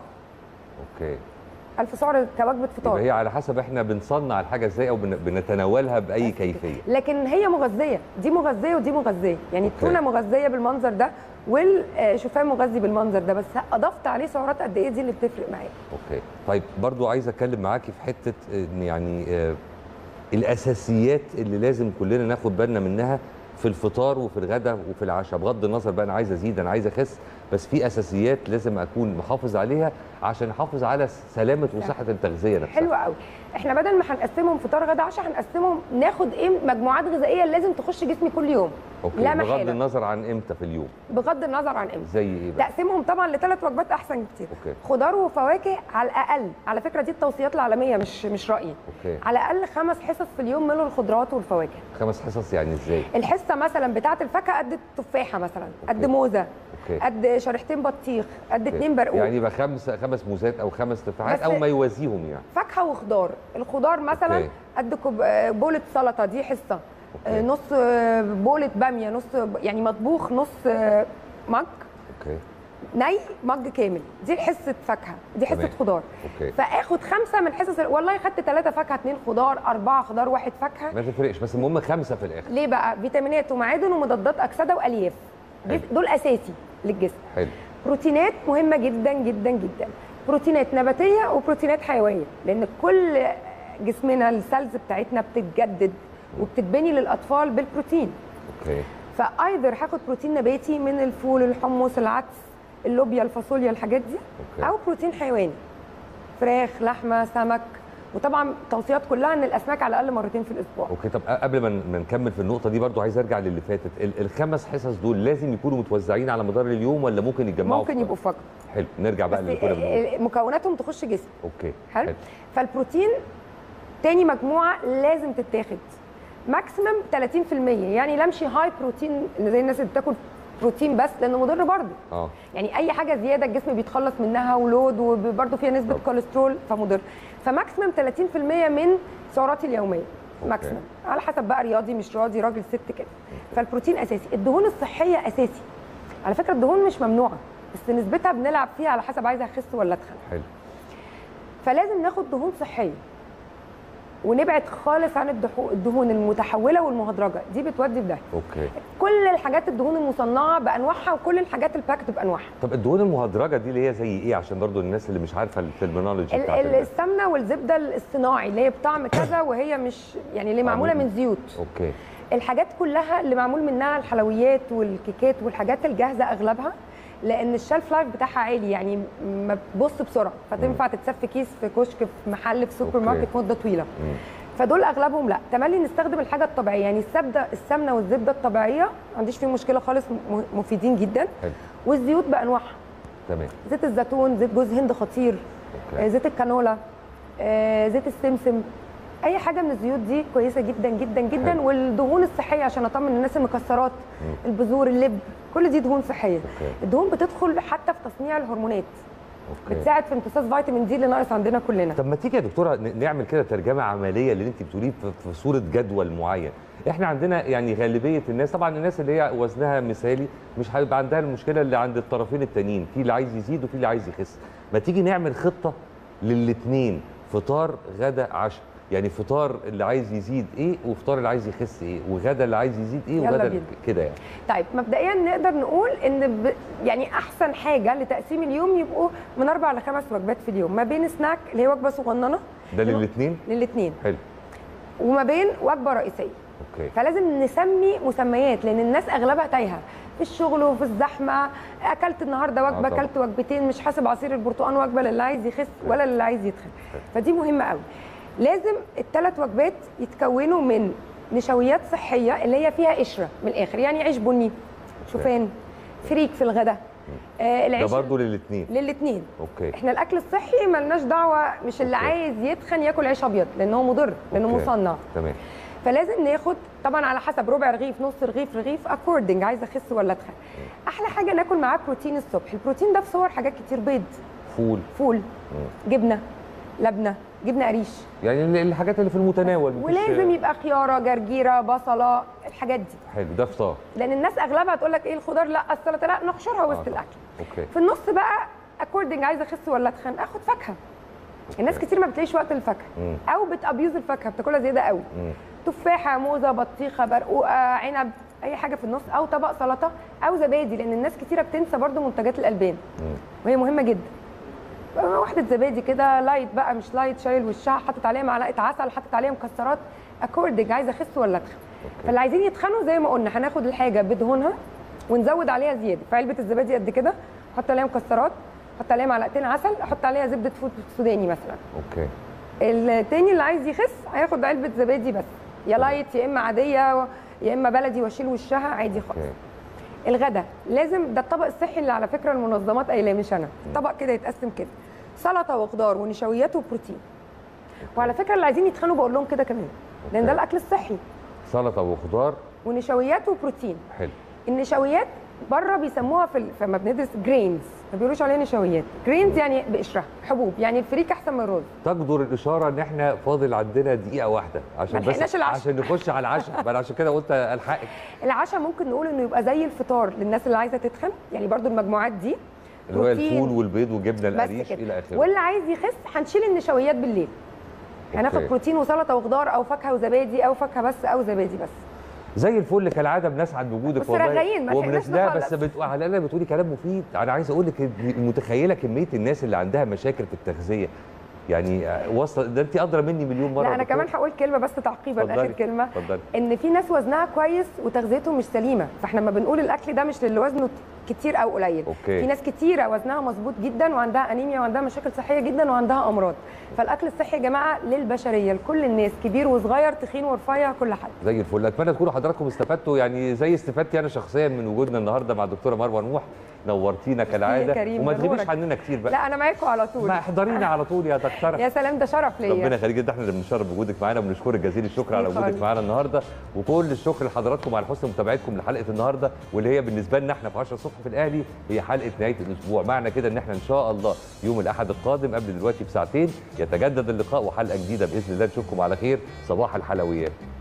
اوكي 1000 سعر كوجبه يبقى فطار هي على حسب احنا بنصنع الحاجه ازاي او بن- بنتناولها باي كيفيه لكن هي مغذيه دي مغذيه ودي مغذيه يعني أوكي. التونه مغذيه بالمنظر ده والشوفان مغذي بالمنظر ده بس اضفت عليه سعرات قد ايه دي اللي بتفرق معايا اوكي طيب برضو عايز اتكلم معاكي في حته ان يعني آه، الاساسيات اللي لازم كلنا ناخد بالنا منها في الفطار وفي الغداء وفي العشاء بغض النظر بقى انا عايز ازيد انا عايز اخس بس في اساسيات لازم اكون محافظ عليها عشان احافظ على سلامه وصحه التغذيه نفسها حلو قوي احنا بدل ما هنقسمهم فطار غدا عشاء هنقسمهم ناخد ايه مجموعات غذائيه لازم تخش جسمي كل يوم اوكي لا بغض محاله النظر عن امتى في اليوم بغض النظر عن امتى زي ايه بقى تقسيمهم طبعا لثلاث وجبات احسن كتير اوكي خضار وفواكه على الاقل على فكره دي التوصيات العالميه مش مش رايي اوكي على الاقل خمس حصص في اليوم من الخضروات والفواكه خمس حصص يعني ازاي الحصه مثلا بتاعه الفاكهه قد التفاحه مثلا قد أوكي. موزه اوكي قد شريحتين بطيخ قد أوكي. اتنين برقوق يعني يبقى خمس خمس موزات او خمس تفاحات بس- او ما يوازيهم يعني فاكهه وخضار الخضار مثلا أوكي. قد كوب آه، بولة سلطه دي حصه آه، أوكي. نص آه، بولة باميه نص يعني مطبوخ نص آه، مج اوكي ني مج كامل دي حصه فاكهه دي حصه تمام. خضار اوكي فاخد خمسه من حصص والله خدت ثلاثه فاكهه اثنين خضار اربعه خضار واحد فاكهه ما تفرقش بس المهم خمسه في الاخر ليه بقى فيتامينات ومعادن ومضادات اكسده والياف دي- حلو. دول اساسي للجسم حلو بروتينات مهمه جدا جدا جدا بروتينات نباتيه وبروتينات حيويه لان كل جسمنا السيلز بتاعتنا بتتجدد وبتتبني للاطفال بالبروتين اوكي فايذر هاخد بروتين نباتي من الفول الحمص العدس اللوبيا الفاصوليا الحاجات دي اوكي او بروتين حيواني فراخ لحمه سمك وطبعا توصيات كلها ان الاسماك على الاقل مرتين في الاسبوع اوكي طب قبل ما ما نكمل في النقطه دي برضو عايز ارجع للي فاتت ال- الخمس حصص دول لازم يكونوا متوزعين على مدار اليوم ولا ممكن يتجمعوا ممكن في- يبقوا فقط حلو نرجع بقى بس للي كنا بنقول مكوناتهم تخش جسم اوكي حلو فالبروتين تاني مجموعه لازم تتاخد ماكسيمم 30% يعني لا امشي هاي بروتين زي الناس اللي بتاكل بروتين بس لانه مضر برضه اه يعني اي حاجه زياده الجسم بيتخلص منها ولود وبرضه فيها نسبه طب. كوليسترول فمضر فماكسيمم 30% من سعراتي اليوميه ماكسيمم على حسب بقى رياضي مش رياضي راجل ست كده فالبروتين اساسي الدهون الصحيه اساسي على فكره الدهون مش ممنوعه بس نسبتها بنلعب فيها على حسب عايزه اخس ولا اتخن حلو فلازم ناخد دهون صحيه ونبعد خالص عن الدحو- الدهون المتحوله والمهدرجه دي بتودي في داهيه اوكي كل الحاجات الدهون المصنعه بانواعها وكل الحاجات الباكت بانواعها طب الدهون المهدرجه دي اللي هي زي ايه عشان برضو الناس اللي مش عارفه الترمينولوجي ال- بتاعت ال- الناس. السمنه والزبده الصناعي اللي هي بطعم كذا وهي مش يعني اللي معموله من زيوت اوكي الحاجات كلها اللي معمول منها الحلويات والكيكات والحاجات الجاهزه اغلبها لان الشلف لايف بتاعها عالي يعني ما بتبص بسرعه فتنفع تتساب في كيس في كشك في محل في سوبر أوكي. ماركت مده طويله فدول اغلبهم لا تملي نستخدم الحاجه الطبيعيه يعني السبده السمنه والزبده الطبيعيه ما عنديش فيه مشكله خالص م- مفيدين جدا حلو والزيوت بانواعها تمام زيت الزيتون زيت جوز هند خطير أوكي. آه، زيت الكانولا آه، زيت السمسم اي حاجه من الزيوت دي كويسه جدا جدا جدا حلو. والدهون الصحيه عشان اطمن الناس المكسرات البذور اللب كل دي دهون صحيه أوكي. الدهون بتدخل حتى في تصنيع الهرمونات اوكي بتساعد في امتصاص فيتامين دي اللي ناقص عندنا كلنا طب ما تيجي يا دكتوره ن- نعمل كده ترجمه عمليه اللي انت بتقوليه في- في صوره جدول معين احنا عندنا يعني غالبيه الناس طبعا الناس اللي هي وزنها مثالي مش هيبقى عندها المشكله اللي عند الطرفين التانيين في اللي عايز يزيد وفي اللي عايز يخس ما تيجي نعمل خطه للاثنين فطار غدا عشاء يعني فطار اللي عايز يزيد ايه وفطار اللي عايز يخس ايه وغدا اللي عايز يزيد ايه يلا وغدا بينا. كده يعني طيب مبدئيا نقدر نقول ان ب... يعني احسن حاجه لتقسيم اليوم يبقوا من اربع لخمس وجبات في اليوم ما بين سناك اللي هي وجبه صغننه ده للاثنين للاثنين حلو وما بين وجبه رئيسيه اوكي فلازم نسمي مسميات لان الناس اغلبها تايهه في الشغل وفي الزحمه اكلت النهارده وجبه طبعا. اكلت وجبتين مش حاسب عصير البرتقال وجبه للي عايز يخس ولا للي عايز يتخن فدي مهمه قوي لازم الثلاث وجبات يتكونوا من نشويات صحيه اللي هي فيها قشره من الاخر يعني عيش بني شوفان فريك في الغداء آه ده العيش برضه للاثنين للاثنين اوكي احنا الاكل الصحي ملناش دعوه مش اللي أوكي. عايز يتخن ياكل عيش ابيض لان هو مضر لانه أوكي. مصنع تمام فلازم ناخد طبعا على حسب ربع رغيف نص رغيف رغيف اكوردنج عايزه اخس ولا اتخن احلى حاجه ناكل معاه بروتين الصبح البروتين ده في صور حاجات كتير بيض فول فول جبنه لبنه جبنه قريش يعني ال- الحاجات اللي في المتناول مفيش- ولازم يبقى خياره جرجيره بصله الحاجات دي حلو ده فطار لان الناس اغلبها تقول لك ايه الخضار لا السلطه لا نحشرها وسط آه. الاكل اوكي في النص بقى اكوردنج عايزه اخس ولا اتخن اخد فاكهه الناس كتير ما بتلاقيش وقت الفاكهه مم. او بتابيوز الفاكهه بتاكلها زياده قوي مم. تفاحه موزه بطيخه برقوقه عنب اي حاجه في النص او طبق سلطه او زبادي لان الناس كتيره بتنسى برضو منتجات الالبان مم. وهي مهمه جدا واحده زبادي كده لايت بقى مش لايت شايل وشها حاطط عليها معلقه عسل حاطط عليها مكسرات اكوردنج عايزه اخس ولا اتخن فاللي عايزين يتخنوا زي ما قلنا هناخد الحاجه بدهونها ونزود عليها زياده فعلبه الزبادي قد كده احط عليها مكسرات احط عليها معلقتين عسل احط عليها زبده فول سوداني مثلا اوكي التاني اللي عايز يخس هياخد علبه زبادي بس يا لايت يا اما عاديه يا اما بلدي واشيل وشها عادي خالص اوكي الغدا لازم ده الطبق الصحي اللي على فكره المنظمات قايلاه مش انا طبق كده يتقسم كده سلطه وخضار ونشويات وبروتين وعلى فكره اللي عايزين يتخنوا بقول لهم كده كمان لان ده أوكي. الاكل الصحي سلطه وخضار ونشويات وبروتين حلو النشويات بره بيسموها في ال- لما بندرس جرينز ما بيقولوش عليها نشويات جرينز يعني بقشرها حبوب يعني الفريك احسن من الرز تقدر الاشاره ان احنا فاضل عندنا دقيقه واحده عشان ما لحقناش بس العشاء. عشان نخش على العشاء ما انا عشان كده قلت الحقك العشاء ممكن نقول انه يبقى زي الفطار للناس اللي عايزه تتخن يعني برضو المجموعات دي اللي هو بروتين. الفول والبيض والجبنه بس القريش كده الى اخره واللي عايز يخس هنشيل النشويات بالليل هناخد أوكي. بروتين وسلطه وخضار او فاكهه وزبادي او فاكهه بس او زبادي بس زي الفل كالعاده بنسعد بوجودك بس والله رغايين، ما وبنس- لحقناش لا نخلص. بس بت... على الاقل بتقولي كلام مفيد انا عايز اقول لك إن متخيله كميه الناس اللي عندها مشاكل في التغذيه يعني آه، وصل ده انت ادرى مني مليون مره لا يا انا دكتور. كمان هقول كلمه بس تعقيبا اتفضلي، اخر كلمه اتفضلي. ان في ناس وزنها كويس وتغذيتهم مش سليمه فاحنا لما بنقول الاكل ده مش للي وزنه كتير او قليل أوكي. في ناس كتيره وزنها مظبوط جدا وعندها انيميا وعندها مشاكل صحيه جدا وعندها امراض فالاكل الصحي يا جماعه للبشريه لكل الناس كبير وصغير تخين ورفيع كل حد زي الفل اتمنى تكونوا حضراتكم استفدتوا يعني زي استفدتي انا شخصيا من وجودنا النهارده مع الدكتوره مروه نوح نورتينا كالعاده كريم، وما تغيبيش بنورك. عننا كتير بقى لا انا معاكم على طول ما احضرينا على طول يا دكتوره يا سلام ده شرف ليا ربنا يخليك جدا احنا اللي بنشرف بوجودك معانا وبنشكرك جزيل الشكر على شكراً. وجودك معانا النهارده وكل الشكر لحضراتكم على حسن متابعتكم لحلقه النهارده واللي هي بالنسبه لنا احنا في 10 الصبح في الاهلي هي حلقه نهايه الاسبوع معنى كده ان احنا ان شاء الله يوم الاحد القادم قبل دلوقتي بساعتين يتجدد اللقاء وحلقه جديده باذن الله نشوفكم على خير صباح الحلويات